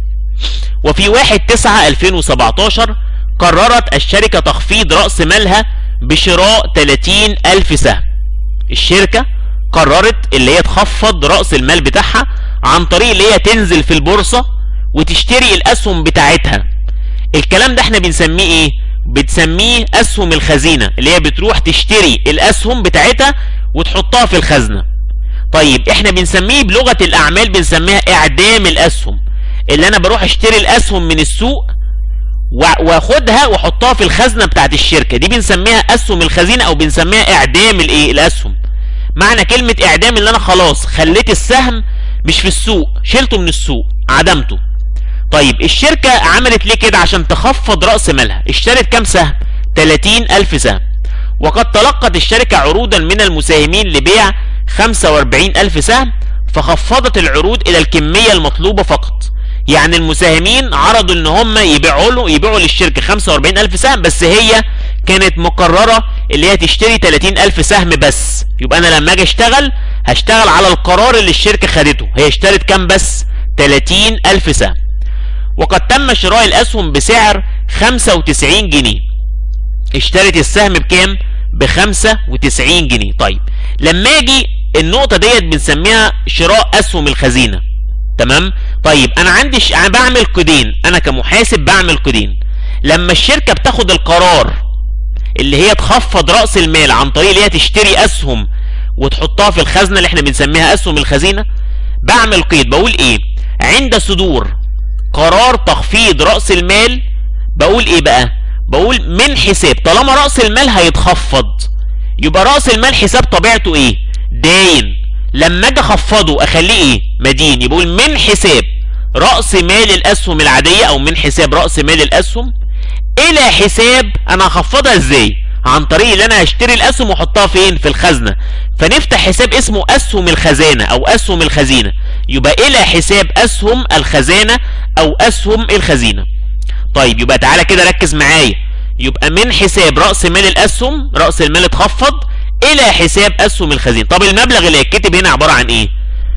وفي 1 9 2017 قررت الشركة تخفيض رأس مالها بشراء 30 ألف سهم الشركة قررت اللي هي تخفض رأس المال بتاعها عن طريق اللي هي تنزل في البورصة وتشتري الأسهم بتاعتها الكلام ده احنا بنسميه ايه بتسميه أسهم الخزينة اللي هي بتروح تشتري الأسهم بتاعتها وتحطها في الخزنة طيب احنا بنسميه بلغة الأعمال بنسميها إعدام الأسهم اللي أنا بروح أشتري الأسهم من السوق واخدها واحطها في الخزنه بتاعت الشركه دي بنسميها اسهم الخزينه او بنسميها اعدام الايه الاسهم معنى كلمه اعدام اللي انا خلاص خليت السهم مش في السوق شلته من السوق عدمته طيب الشركه عملت ليه كده عشان تخفض راس مالها اشترت كام سهم 30 الف سهم وقد تلقت الشركه عروضا من المساهمين لبيع 45 الف سهم فخفضت العروض الى الكميه المطلوبه فقط يعني المساهمين عرضوا ان هم يبيعوا له يبيعوا للشركه 45000 سهم بس هي كانت مقرره اللي هي تشتري 30000 سهم بس يبقى انا لما اجي اشتغل هشتغل على القرار اللي الشركه خدته هي اشترت كام بس 30000 سهم وقد تم شراء الاسهم بسعر 95 جنيه اشترت السهم بكام ب 95 جنيه طيب لما اجي النقطه ديت بنسميها شراء اسهم الخزينه تمام طيب انا عندي ش... انا بعمل قيدين انا كمحاسب بعمل قيدين لما الشركه بتاخد القرار اللي هي تخفض راس المال عن طريق اللي هي تشتري اسهم وتحطها في الخزنه اللي احنا بنسميها اسهم الخزينه بعمل قيد بقول ايه عند صدور قرار تخفيض راس المال بقول ايه بقى بقول من حساب طالما راس المال هيتخفض يبقى راس المال حساب طبيعته ايه داين لما اجي اخفضه اخليه ايه مدين يبقى من حساب راس مال الاسهم العاديه او من حساب راس مال الاسهم الى حساب انا هخفضها ازاي عن طريق ان انا هشتري الاسهم واحطها فين في الخزنه فنفتح حساب اسمه اسهم الخزانه او اسهم الخزينه يبقى الى حساب اسهم الخزانه او اسهم الخزينه طيب يبقى تعالى كده ركز معايا يبقى من حساب راس مال الاسهم راس المال اتخفض الى حساب اسهم الخزينه طب المبلغ اللي هيتكتب هنا عباره عن ايه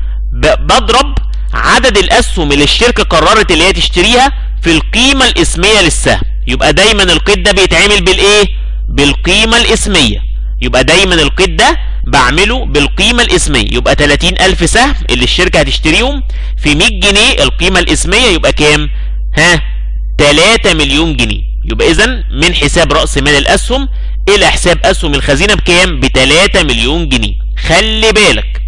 بضرب عدد الاسهم اللي الشركه قررت اللي هي تشتريها في القيمه الاسميه للسهم يبقى دايما القيد ده بيتعمل بالايه بالقيمه الاسميه يبقى دايما القيد ده بعمله بالقيمه الاسميه يبقى 30000 سهم اللي الشركه هتشتريهم في 100 جنيه القيمه الاسميه يبقى كام ها 3 مليون جنيه يبقى اذا من حساب راس مال الاسهم الى حساب اسهم الخزينه بكام ب 3 مليون جنيه خلي بالك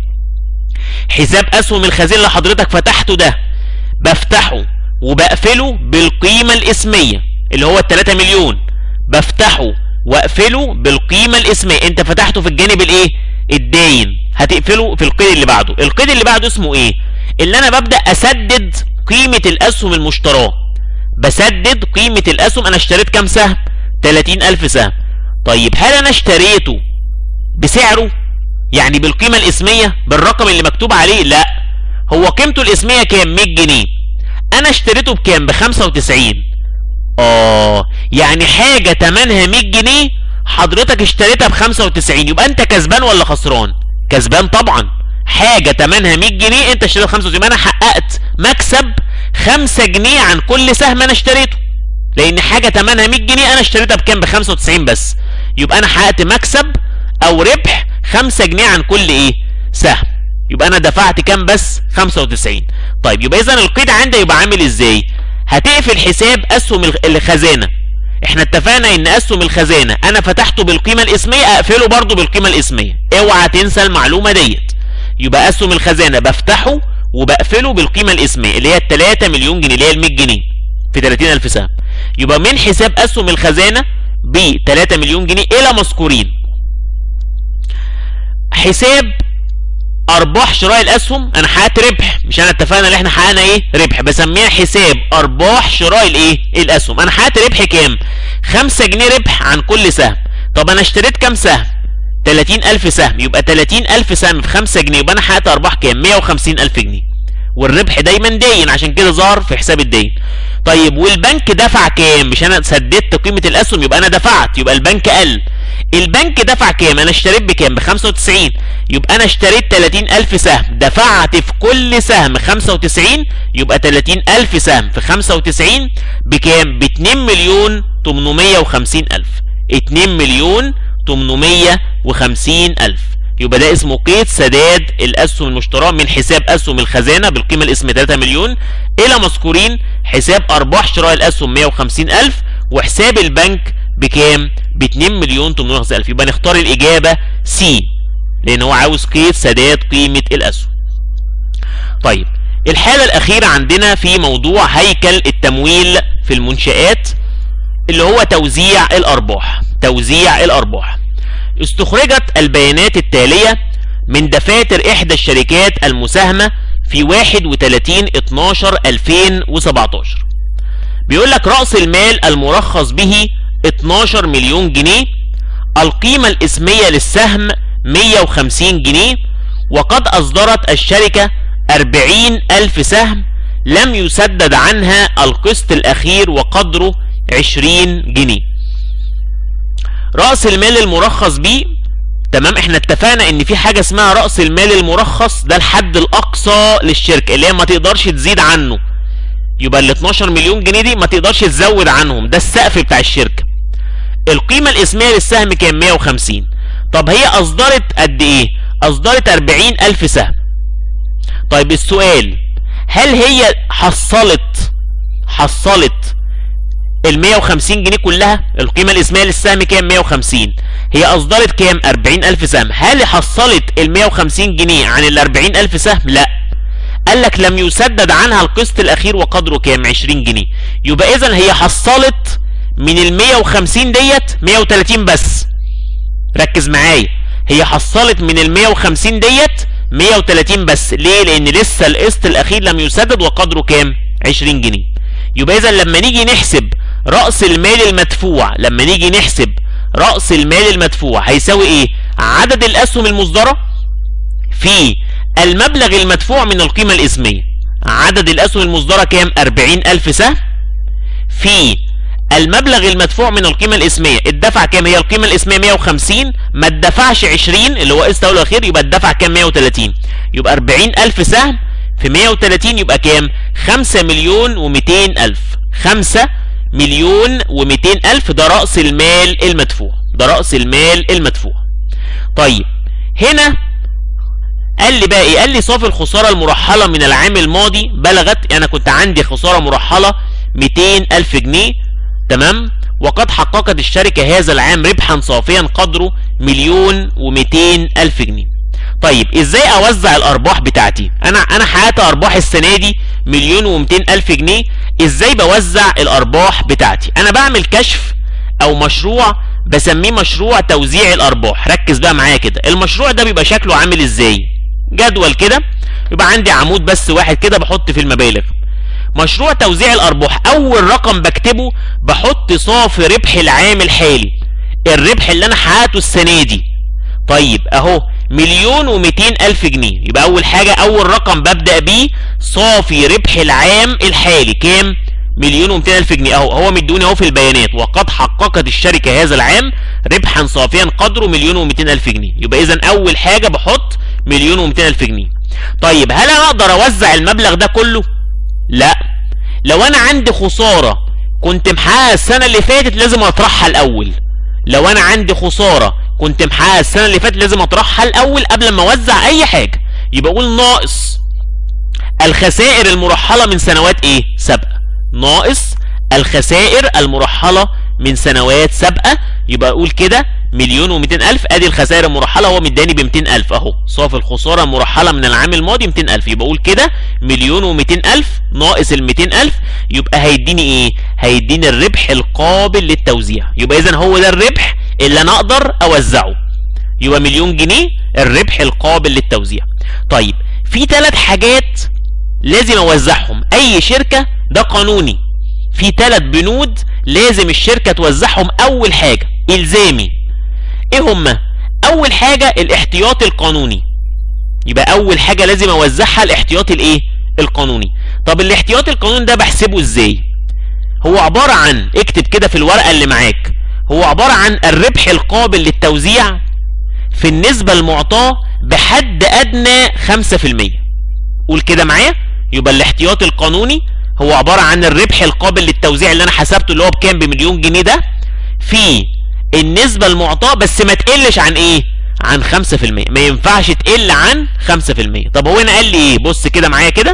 حساب اسهم الخزينه اللي حضرتك فتحته ده بفتحه وبقفله بالقيمه الاسميه اللي هو ال 3 مليون بفتحه واقفله بالقيمه الاسميه انت فتحته في الجانب الايه الداين هتقفله في القيد اللي بعده القيد اللي بعده اسمه ايه اللي انا ببدا اسدد قيمه الاسهم المشتراه بسدد قيمة الأسهم أنا اشتريت كام سهم 30000 سهم طيب هل أنا اشتريته بسعره يعني بالقيمة الاسمية بالرقم اللي مكتوب عليه لا هو قيمته الاسمية كام 100 جنيه أنا اشتريته بكام ب 95 آه يعني حاجة تمنها 100 جنيه حضرتك اشتريتها ب 95 يبقى أنت كسبان ولا خسران كسبان طبعا حاجة تمنها 100 جنيه انت اشتريتها ب 95 انا حققت مكسب 5 جنيه عن كل سهم انا اشتريته لان حاجة تمنها 100 جنيه انا اشتريتها بكام ب 95 بس يبقى انا حققت مكسب او ربح 5 جنيه عن كل ايه سهم يبقى انا دفعت كام بس 95 طيب يبقى اذا القيد عندي يبقى عامل ازاي هتقفل حساب اسهم الخزانه احنا اتفقنا ان اسهم الخزانه انا فتحته بالقيمه الاسميه اقفله برضه بالقيمه الاسميه اوعى تنسى المعلومه ديت يبقى اسهم الخزانه بفتحه وبقفله بالقيمه الاسميه اللي هي ال 3 مليون جنيه اللي هي ال 100 جنيه في 30000 سهم يبقى من حساب اسهم الخزانه ب 3 مليون جنيه الى مذكورين حساب ارباح شراء الاسهم انا حققت ربح مش انا اتفقنا ان احنا حققنا ايه ربح بسميها حساب ارباح شراء الايه الاسهم انا حققت ربح كام 5 جنيه ربح عن كل سهم طب انا اشتريت كام سهم 30000 سهم يبقى 30000 سهم في 5 جنيه يبقى انا حققت ارباح كام 150000 جنيه والربح دايما داين عشان كده ظهر في حساب الدين طيب والبنك دفع كام مش انا سددت قيمه الاسهم يبقى انا دفعت يبقى البنك قل البنك دفع كام انا اشتريت بكام ب 95 يبقى انا اشتريت 30000 سهم دفعت في كل سهم 95 يبقى 30000 سهم في 95 بكام ب 2 مليون 850 الف 2 مليون 850 الف يبقى ده اسمه قيد سداد الاسهم المشتراه من حساب اسهم الخزانه بالقيمه الاسميه 3 مليون الى مذكورين حساب ارباح شراء الاسهم 150 الف وحساب البنك بكام ب 2 مليون 850 الف يبقى نختار الاجابه سي لان هو عاوز قيد سداد قيمه الاسهم طيب الحاله الاخيره عندنا في موضوع هيكل التمويل في المنشآت اللي هو توزيع الارباح توزيع الارباح استخرجت البيانات التالية من دفاتر إحدى الشركات المساهمة في 31 12 2017 بيقول لك رأس المال المرخص به 12 مليون جنيه القيمة الإسمية للسهم 150 جنيه وقد أصدرت الشركة 40 ألف سهم لم يسدد عنها القسط الأخير وقدره 20 جنيه رأس المال المرخص بيه تمام احنا اتفقنا ان في حاجة اسمها رأس المال المرخص ده الحد الاقصى للشركة اللي هي ما تقدرش تزيد عنه يبقى ال 12 مليون جنيه دي ما تقدرش تزود عنهم ده السقف بتاع الشركة القيمة الاسمية للسهم كام 150 طب هي اصدرت قد ايه اصدرت 40 الف سهم طيب السؤال هل هي حصلت حصلت ال 150 جنيه كلها القيمة الاسمية للسهم كام 150 هي اصدرت كام 40000 سهم هل حصلت ال 150 جنيه عن ال 40000 سهم لا قال لك لم يسدد عنها القسط الاخير وقدره كام 20 جنيه يبقى اذا هي حصلت من ال 150 ديت 130 بس ركز معايا هي حصلت من ال 150 ديت 130 بس ليه لان لسه القسط الاخير لم يسدد وقدره كام 20 جنيه يبقى اذا لما نيجي نحسب رأس المال المدفوع لما نيجي نحسب رأس المال المدفوع هيساوي ايه عدد الاسهم المصدرة في المبلغ المدفوع من القيمة الاسمية عدد الاسهم المصدرة كام 40 الف سهم في المبلغ المدفوع من القيمة الاسمية الدفع كام هي القيمة الاسمية 150 ما اتدفعش 20 اللي هو قسط اول اخير يبقى الدفع كام 130 يبقى 40 الف سهم في 130 يبقى كام 5 مليون و200 الف 5 مليون و200 الف ده رأس المال المدفوع ده رأس المال المدفوع طيب هنا قال لي بقى ايه قال لي صافي الخسارة المرحلة من العام الماضي بلغت انا كنت عندي خسارة مرحلة 200 الف جنيه تمام وقد حققت الشركة هذا العام ربحا صافيا قدره مليون و200 الف جنيه طيب ازاي اوزع الارباح بتاعتي انا انا حققت ارباح السنه دي مليون و200 الف جنيه ازاي بوزع الارباح بتاعتي انا بعمل كشف او مشروع بسميه مشروع توزيع الارباح ركز بقى معايا كده المشروع ده بيبقى شكله عامل ازاي جدول كده يبقى عندي عمود بس واحد كده بحط في المبالغ مشروع توزيع الارباح اول رقم بكتبه بحط صافي ربح العام الحالي الربح اللي انا حققته السنه دي طيب اهو مليون ومئتين الف جنيه يبقى اول حاجه اول رقم ببدا بيه صافي ربح العام الحالي كام مليون ومئتين الف جنيه اهو هو مدوني اهو في البيانات وقد حققت الشركه هذا العام ربحا صافيا قدره مليون ومئتين الف جنيه يبقى اذا اول حاجه بحط مليون ومئتين الف جنيه طيب هل انا اقدر اوزع المبلغ ده كله لا لو انا عندي خساره كنت محققها السنه اللي فاتت لازم اطرحها الاول لو انا عندي خساره كنت محققها السنه اللي فاتت لازم اطرحها الاول قبل ما اوزع اي حاجه يبقى اقول ناقص الخسائر المرحله من سنوات ايه سابقه ناقص الخسائر المرحله من سنوات سابقه يبقى اقول كده مليون و الف ادي الخسائر المرحله هو مداني ب الف اهو صافي الخساره المرحله من العام الماضي 200 الف يبقى اقول كده مليون و الف ناقص ال الف يبقى هيديني ايه هيديني الربح القابل للتوزيع يبقى اذا هو ده الربح اللي انا اقدر اوزعه يبقى مليون جنيه الربح القابل للتوزيع طيب في ثلاث حاجات لازم اوزعهم اي شركه ده قانوني في ثلاث بنود لازم الشركه توزعهم اول حاجه الزامي ايه هما اول حاجه الاحتياطي القانوني يبقى اول حاجه لازم اوزعها الاحتياطي الايه القانوني طب الاحتياطي القانوني ده بحسبه ازاي هو عباره عن اكتب كده في الورقه اللي معاك هو عباره عن الربح القابل للتوزيع في النسبه المعطاه بحد ادنى 5% قول كده معايا يبقى الاحتياطي القانوني هو عباره عن الربح القابل للتوزيع اللي انا حسبته اللي هو بكام بمليون جنيه ده في النسبة المعطاة بس ما تقلش عن ايه عن 5% ما ينفعش تقل عن 5% طب هو هنا قال لي ايه بص كده معايا كده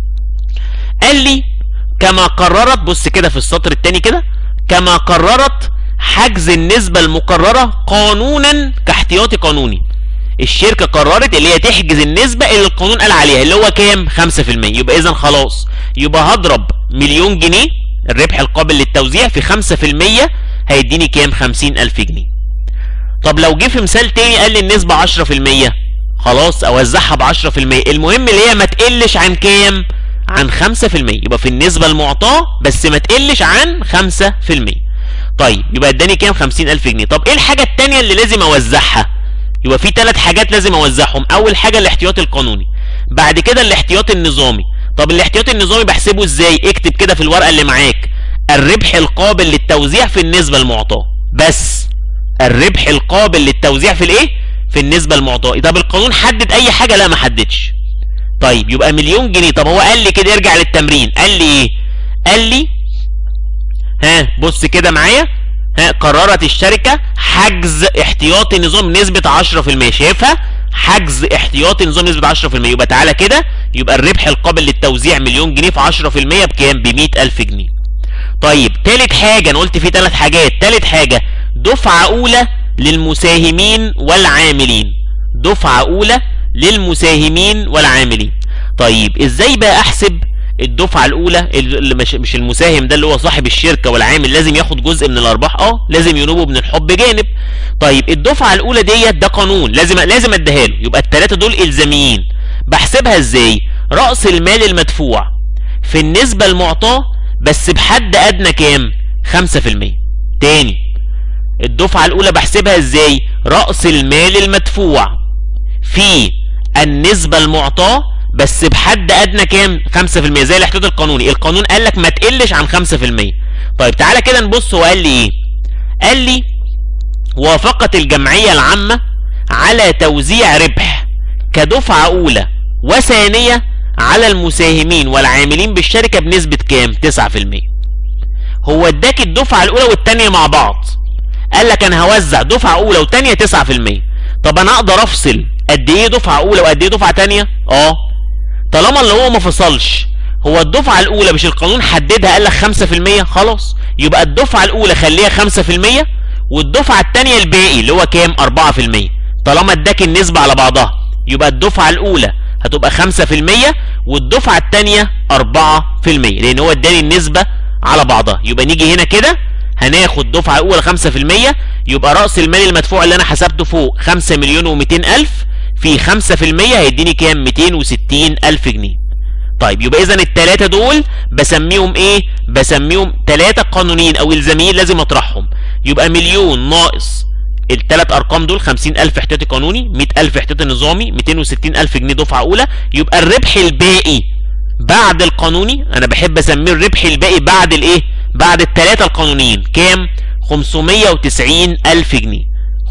قال لي كما قررت بص كده في السطر الثاني كده كما قررت حجز النسبة المقررة قانونا كاحتياطي قانوني الشركة قررت اللي هي تحجز النسبة اللي القانون قال عليها اللي هو كام 5% يبقى اذا خلاص يبقى هضرب مليون جنيه الربح القابل للتوزيع في 5% هيديني كام 50000 جنيه طب لو جه في مثال تاني قال لي النسبة 10% خلاص اوزعها ب 10% المهم اللي هي ما تقلش عن كام عن 5% يبقى في النسبة المعطاة بس ما تقلش عن 5% طيب يبقى اداني كام 50000 جنيه طب ايه الحاجة التانية اللي لازم اوزعها يبقى في ثلاث حاجات لازم اوزعهم اول حاجة الاحتياطي القانوني بعد كده الاحتياطي النظامي طب الاحتياطي النظامي بحسبه ازاي اكتب كده في الورقة اللي معاك الربح القابل للتوزيع في النسبة المعطاة بس الربح القابل للتوزيع في الايه في النسبة المعطاة طب القانون حدد اي حاجة لا ما حددش طيب يبقى مليون جنيه طب هو قال لي كده ارجع للتمرين قال لي ايه قال لي ها بص كده معايا ها قررت الشركة حجز احتياطي نظام نسبة 10% شايفها حجز احتياطي نظام نسبة 10% يبقى تعالى كده يبقى الربح القابل للتوزيع مليون جنيه في 10% بكام ب 100000 جنيه طيب تالت حاجة انا قلت في تلات حاجات تالت حاجة دفعة اولى للمساهمين والعاملين دفعة اولى للمساهمين والعاملين طيب ازاي بقى احسب الدفعة الاولى اللي مش, مش المساهم ده اللي هو صاحب الشركة والعامل لازم ياخد جزء من الارباح اه لازم ينوبه من الحب جانب طيب الدفعة الاولى ديت ده قانون لازم لازم اديها له يبقى التلاتة دول الزاميين بحسبها ازاي رأس المال المدفوع في النسبة المعطاة بس بحد ادنى كام 5% تاني الدفعة الاولى بحسبها ازاي رأس المال المدفوع في النسبة المعطاة بس بحد ادنى كام 5% زي الاحتياط القانوني القانون قال لك ما تقلش عن 5% طيب تعالى كده نبص هو قال لي ايه قال لي وافقت الجمعية العامة على توزيع ربح كدفعة اولى وثانية على المساهمين والعاملين بالشركة بنسبة كام 9% هو اداك الدفعة الاولى والثانية مع بعض قال لك انا هوزع دفعة اولى وثانية 9% طب انا اقدر افصل قد ايه دفعة اولى وقد ايه دفعة ثانية اه طالما اللي هو ما فصلش هو الدفعة الأولى مش القانون حددها قال لك 5% خلاص يبقى الدفعة الأولى خليها 5% والدفعة الثانية الباقي اللي هو كام 4% طالما اداك النسبة على بعضها يبقى الدفعة الأولى هتبقى 5% والدفعة الثانية 4% لأن هو اداني النسبة على بعضها يبقى نيجي هنا كده هناخد دفعة أولى 5% يبقى رأس المال المدفوع اللي أنا حسبته فوق 5 مليون و200 ألف في 5% هيديني كام 260 ألف جنيه طيب يبقى اذا الثلاثه دول بسميهم ايه بسميهم ثلاثه قانونيين او الزاميين لازم اطرحهم يبقى مليون ناقص الثلاث ارقام دول 50000 احتياطي قانوني 100000 احتياطي نظامي 260000 جنيه دفعه اولى يبقى الربح الباقي بعد القانوني انا بحب اسميه الربح الباقي بعد الايه بعد الثلاثه القانونيين كام 590000 جنيه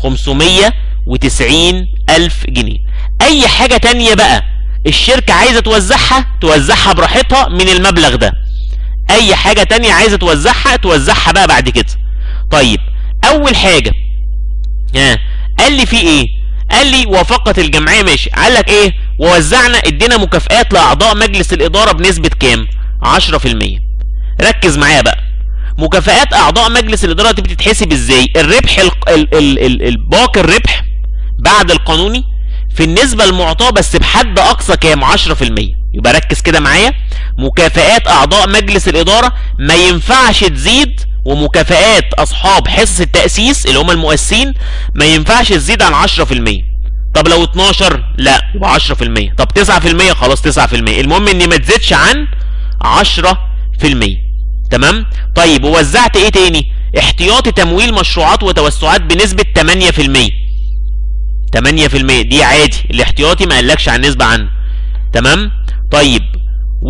590000 جنيه اي حاجه تانية بقى الشركه عايزه توزعها توزعها براحتها من المبلغ ده اي حاجه تانية عايزه توزعها توزعها بقى بعد كده طيب اول حاجه ها قال لي في ايه قال لي وافقت الجمعيه ماشي قال لك ايه ووزعنا ادينا مكافئات لاعضاء مجلس الاداره بنسبه كام 10% ركز معايا بقى مكافئات اعضاء مجلس الاداره دي بتتحسب ازاي الربح ال ال ال ال الباقي الربح بعد القانوني في النسبه المعطاه بس بحد اقصى كام 10% يبقى ركز كده معايا مكافئات اعضاء مجلس الاداره ما ينفعش تزيد ومكافئات اصحاب حصص التاسيس اللي هم المؤسسين ما ينفعش تزيد عن 10% طب لو 12 لا يبقى 10% طب 9% خلاص 9% المهم ان ما تزيدش عن 10% تمام طيب ووزعت ايه تاني احتياطي تمويل مشروعات وتوسعات بنسبة 8% 8% دي عادي الاحتياطي ما قالكش عن نسبة عنه تمام طيب و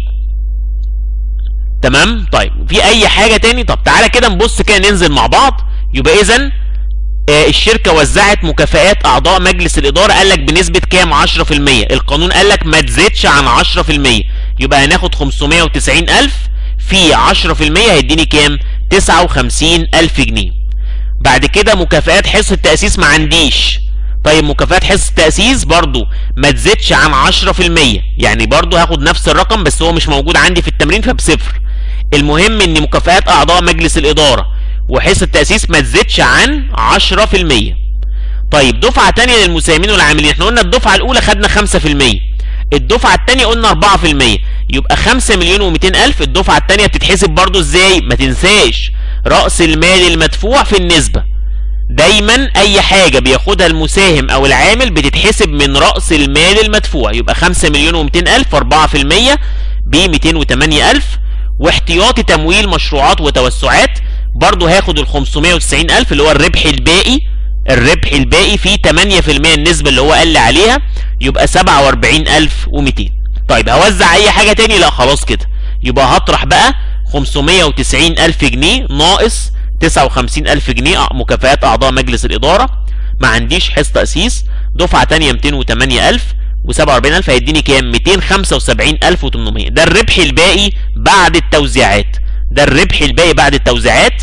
تمام طيب في اي حاجة تاني طب تعالى كده نبص كده ننزل مع بعض يبقى اذا آه الشركة وزعت مكافآت اعضاء مجلس الادارة قال لك بنسبة كام 10% القانون قال لك ما تزيدش عن 10% يبقى هناخد 590000 في 10% هيديني كام 59000 جنيه بعد كده مكافآت حصة التأسيس ما عنديش طيب مكافآت حصة التأسيس برضو ما تزيدش عن 10% يعني برضو هاخد نفس الرقم بس هو مش موجود عندي في التمرين فبصفر المهم ان مكافآت اعضاء مجلس الادارة وحصة التأسيس ما تزيدش عن 10% طيب دفعة تانية للمساهمين والعاملين احنا قلنا الدفعة الاولى خدنا 5% الدفعة التانية قلنا 4% يبقى 5 مليون و200 الف الدفعة التانية بتتحسب برضو ازاي ما تنساش رأس المال المدفوع في النسبة دايما اي حاجة بياخدها المساهم او العامل بتتحسب من رأس المال المدفوع يبقى 5 مليون و200 الف 4% ب 208 الف واحتياطي تمويل مشروعات وتوسعات برضو هاخد ال 590 الف اللي هو الربح الباقي الربح الباقي فيه 8% النسبة اللي هو قال لي عليها يبقى 47200 طيب هوزع اي حاجة تاني لا خلاص كده يبقى هطرح بقى 590000 جنيه ناقص 59000 جنيه مكافآت اعضاء مجلس الادارة ما عنديش حصة تأسيس دفعة تانية 208000 و47000 هيديني كام 277800 ده الربح الباقي بعد التوزيعات ده الربح الباقي بعد التوزيعات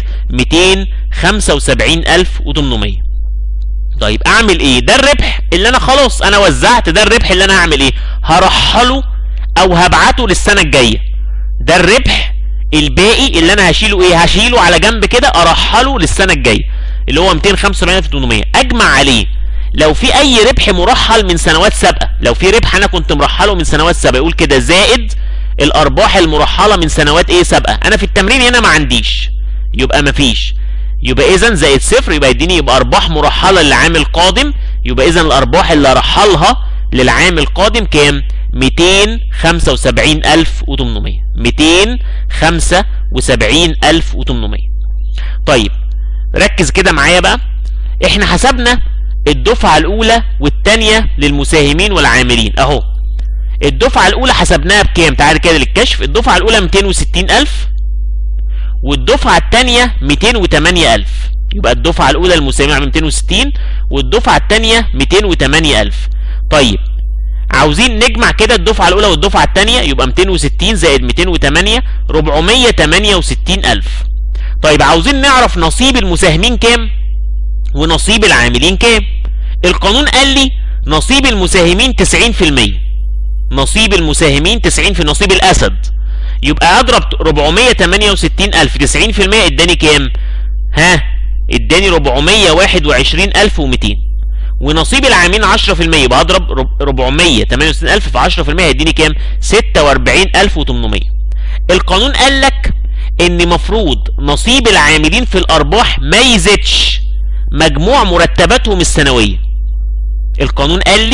277800 طيب اعمل ايه ده الربح اللي انا خلاص انا وزعت ده الربح اللي انا هعمل ايه هرحله او هبعته للسنه الجايه ده الربح الباقي اللي انا هشيله ايه هشيله على جنب كده ارحله للسنه الجايه اللي هو 277800 اجمع عليه لو في اي ربح مرحل من سنوات سابقه لو في ربح انا كنت مرحله من سنوات سابقه يقول كده زائد الارباح المرحله من سنوات ايه سابقه انا في التمرين هنا ما عنديش يبقى مفيش يبقى اذا زائد صفر يبقى يديني يبقى ارباح مرحله للعام القادم يبقى اذا الارباح اللي رحلها للعام القادم كام 275800 275800 طيب ركز كده معايا بقى احنا حسبنا الدفعه الاولى والثانيه للمساهمين والعاملين اهو الدفعه الاولى حسبناها بكام تعال كده للكشف الدفعه الاولى 260000 والدفعة الثانية 208000 يبقى الدفعة الأولى المساهمين على 260 والدفعة الثانية 208000 طيب عاوزين نجمع كده الدفعة الأولى والدفعة الثانية يبقى 260 زائد 208 468000 طيب عاوزين نعرف نصيب المساهمين كام ونصيب العاملين كام القانون قال لي نصيب المساهمين 90% نصيب المساهمين 90 في نصيب الأسد يبقى اضرب 468000 90% اداني كام ها اداني 421200 ونصيب العاملين 10% يبقى اضرب 468000 في 10% هيديني كام 46800 القانون قال لك ان مفروض نصيب العاملين في الارباح ما يزيدش مجموع مرتباتهم السنويه القانون قال لي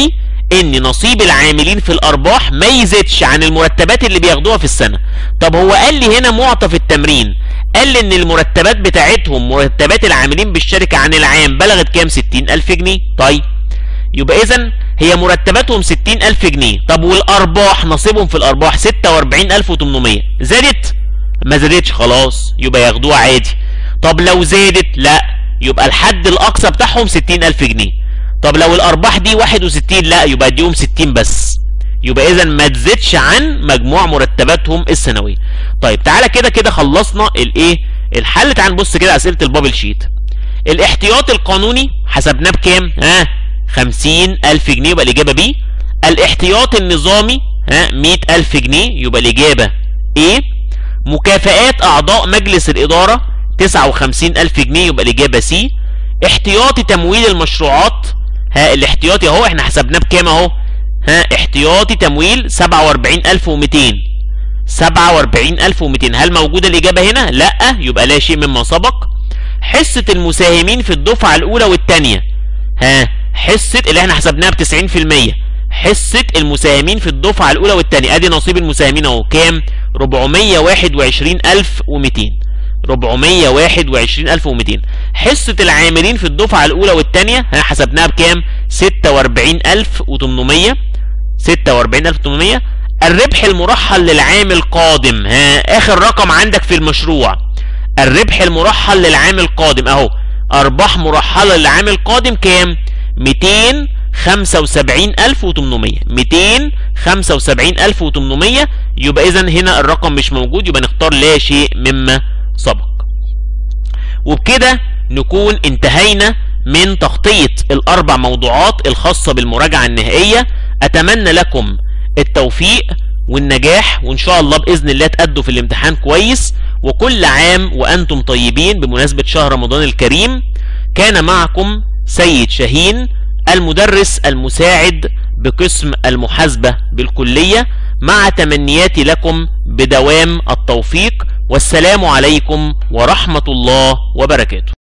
ان نصيب العاملين في الارباح ما يزيدش عن المرتبات اللي بياخدوها في السنه طب هو قال لي هنا معطى في التمرين قال لي ان المرتبات بتاعتهم مرتبات العاملين بالشركه عن العام بلغت كام 60000 جنيه طيب يبقى اذا هي مرتباتهم 60000 جنيه طب والارباح نصيبهم في الارباح 46800 زادت ما زادتش خلاص يبقى ياخدوها عادي طب لو زادت لا يبقى الحد الاقصى بتاعهم 60000 جنيه طب لو الارباح دي 61 لا يبقى اديهم 60 بس يبقى اذا ما تزيدش عن مجموع مرتباتهم السنويه طيب تعالى كده كده خلصنا الايه الحل تعال نبص كده اسئله البابل شيت الاحتياط القانوني حسبناه بكام ها 50000 جنيه يبقى الاجابه بي الاحتياط النظامي ها 100000 جنيه يبقى الاجابه ايه مكافآت اعضاء مجلس الاداره 59000 جنيه يبقى الاجابه سي احتياطي تمويل المشروعات ها الاحتياطي اهو احنا حسبناه بكام اهو ها احتياطي تمويل 47200 47200 هل موجودة الإجابة هنا؟ لا يبقى لا شيء مما سبق حصة المساهمين في الدفعة الأولى والثانية ها حصة اللي احنا حسبناها ب 90% حصة المساهمين في الدفعة الأولى والثانية أدي نصيب المساهمين أهو كام؟ 421200 421200 حصة العاملين في الدفعة الأولى والثانية ها حسبناها بكام؟ 46800 46800 الربح المرحل للعام القادم ها آخر رقم عندك في المشروع الربح المرحل للعام القادم أهو أرباح مرحلة للعام القادم كام؟ 275800 275800 يبقى إذا هنا الرقم مش موجود يبقى نختار لا شيء مما سبق وبكده نكون انتهينا من تغطية الأربع موضوعات الخاصة بالمراجعة النهائية أتمنى لكم التوفيق والنجاح وإن شاء الله بإذن الله تأدوا في الامتحان كويس وكل عام وأنتم طيبين بمناسبة شهر رمضان الكريم كان معكم سيد شاهين المدرس المساعد بقسم المحاسبة بالكلية مع تمنياتي لكم بدوام التوفيق والسلام عليكم ورحمة الله وبركاته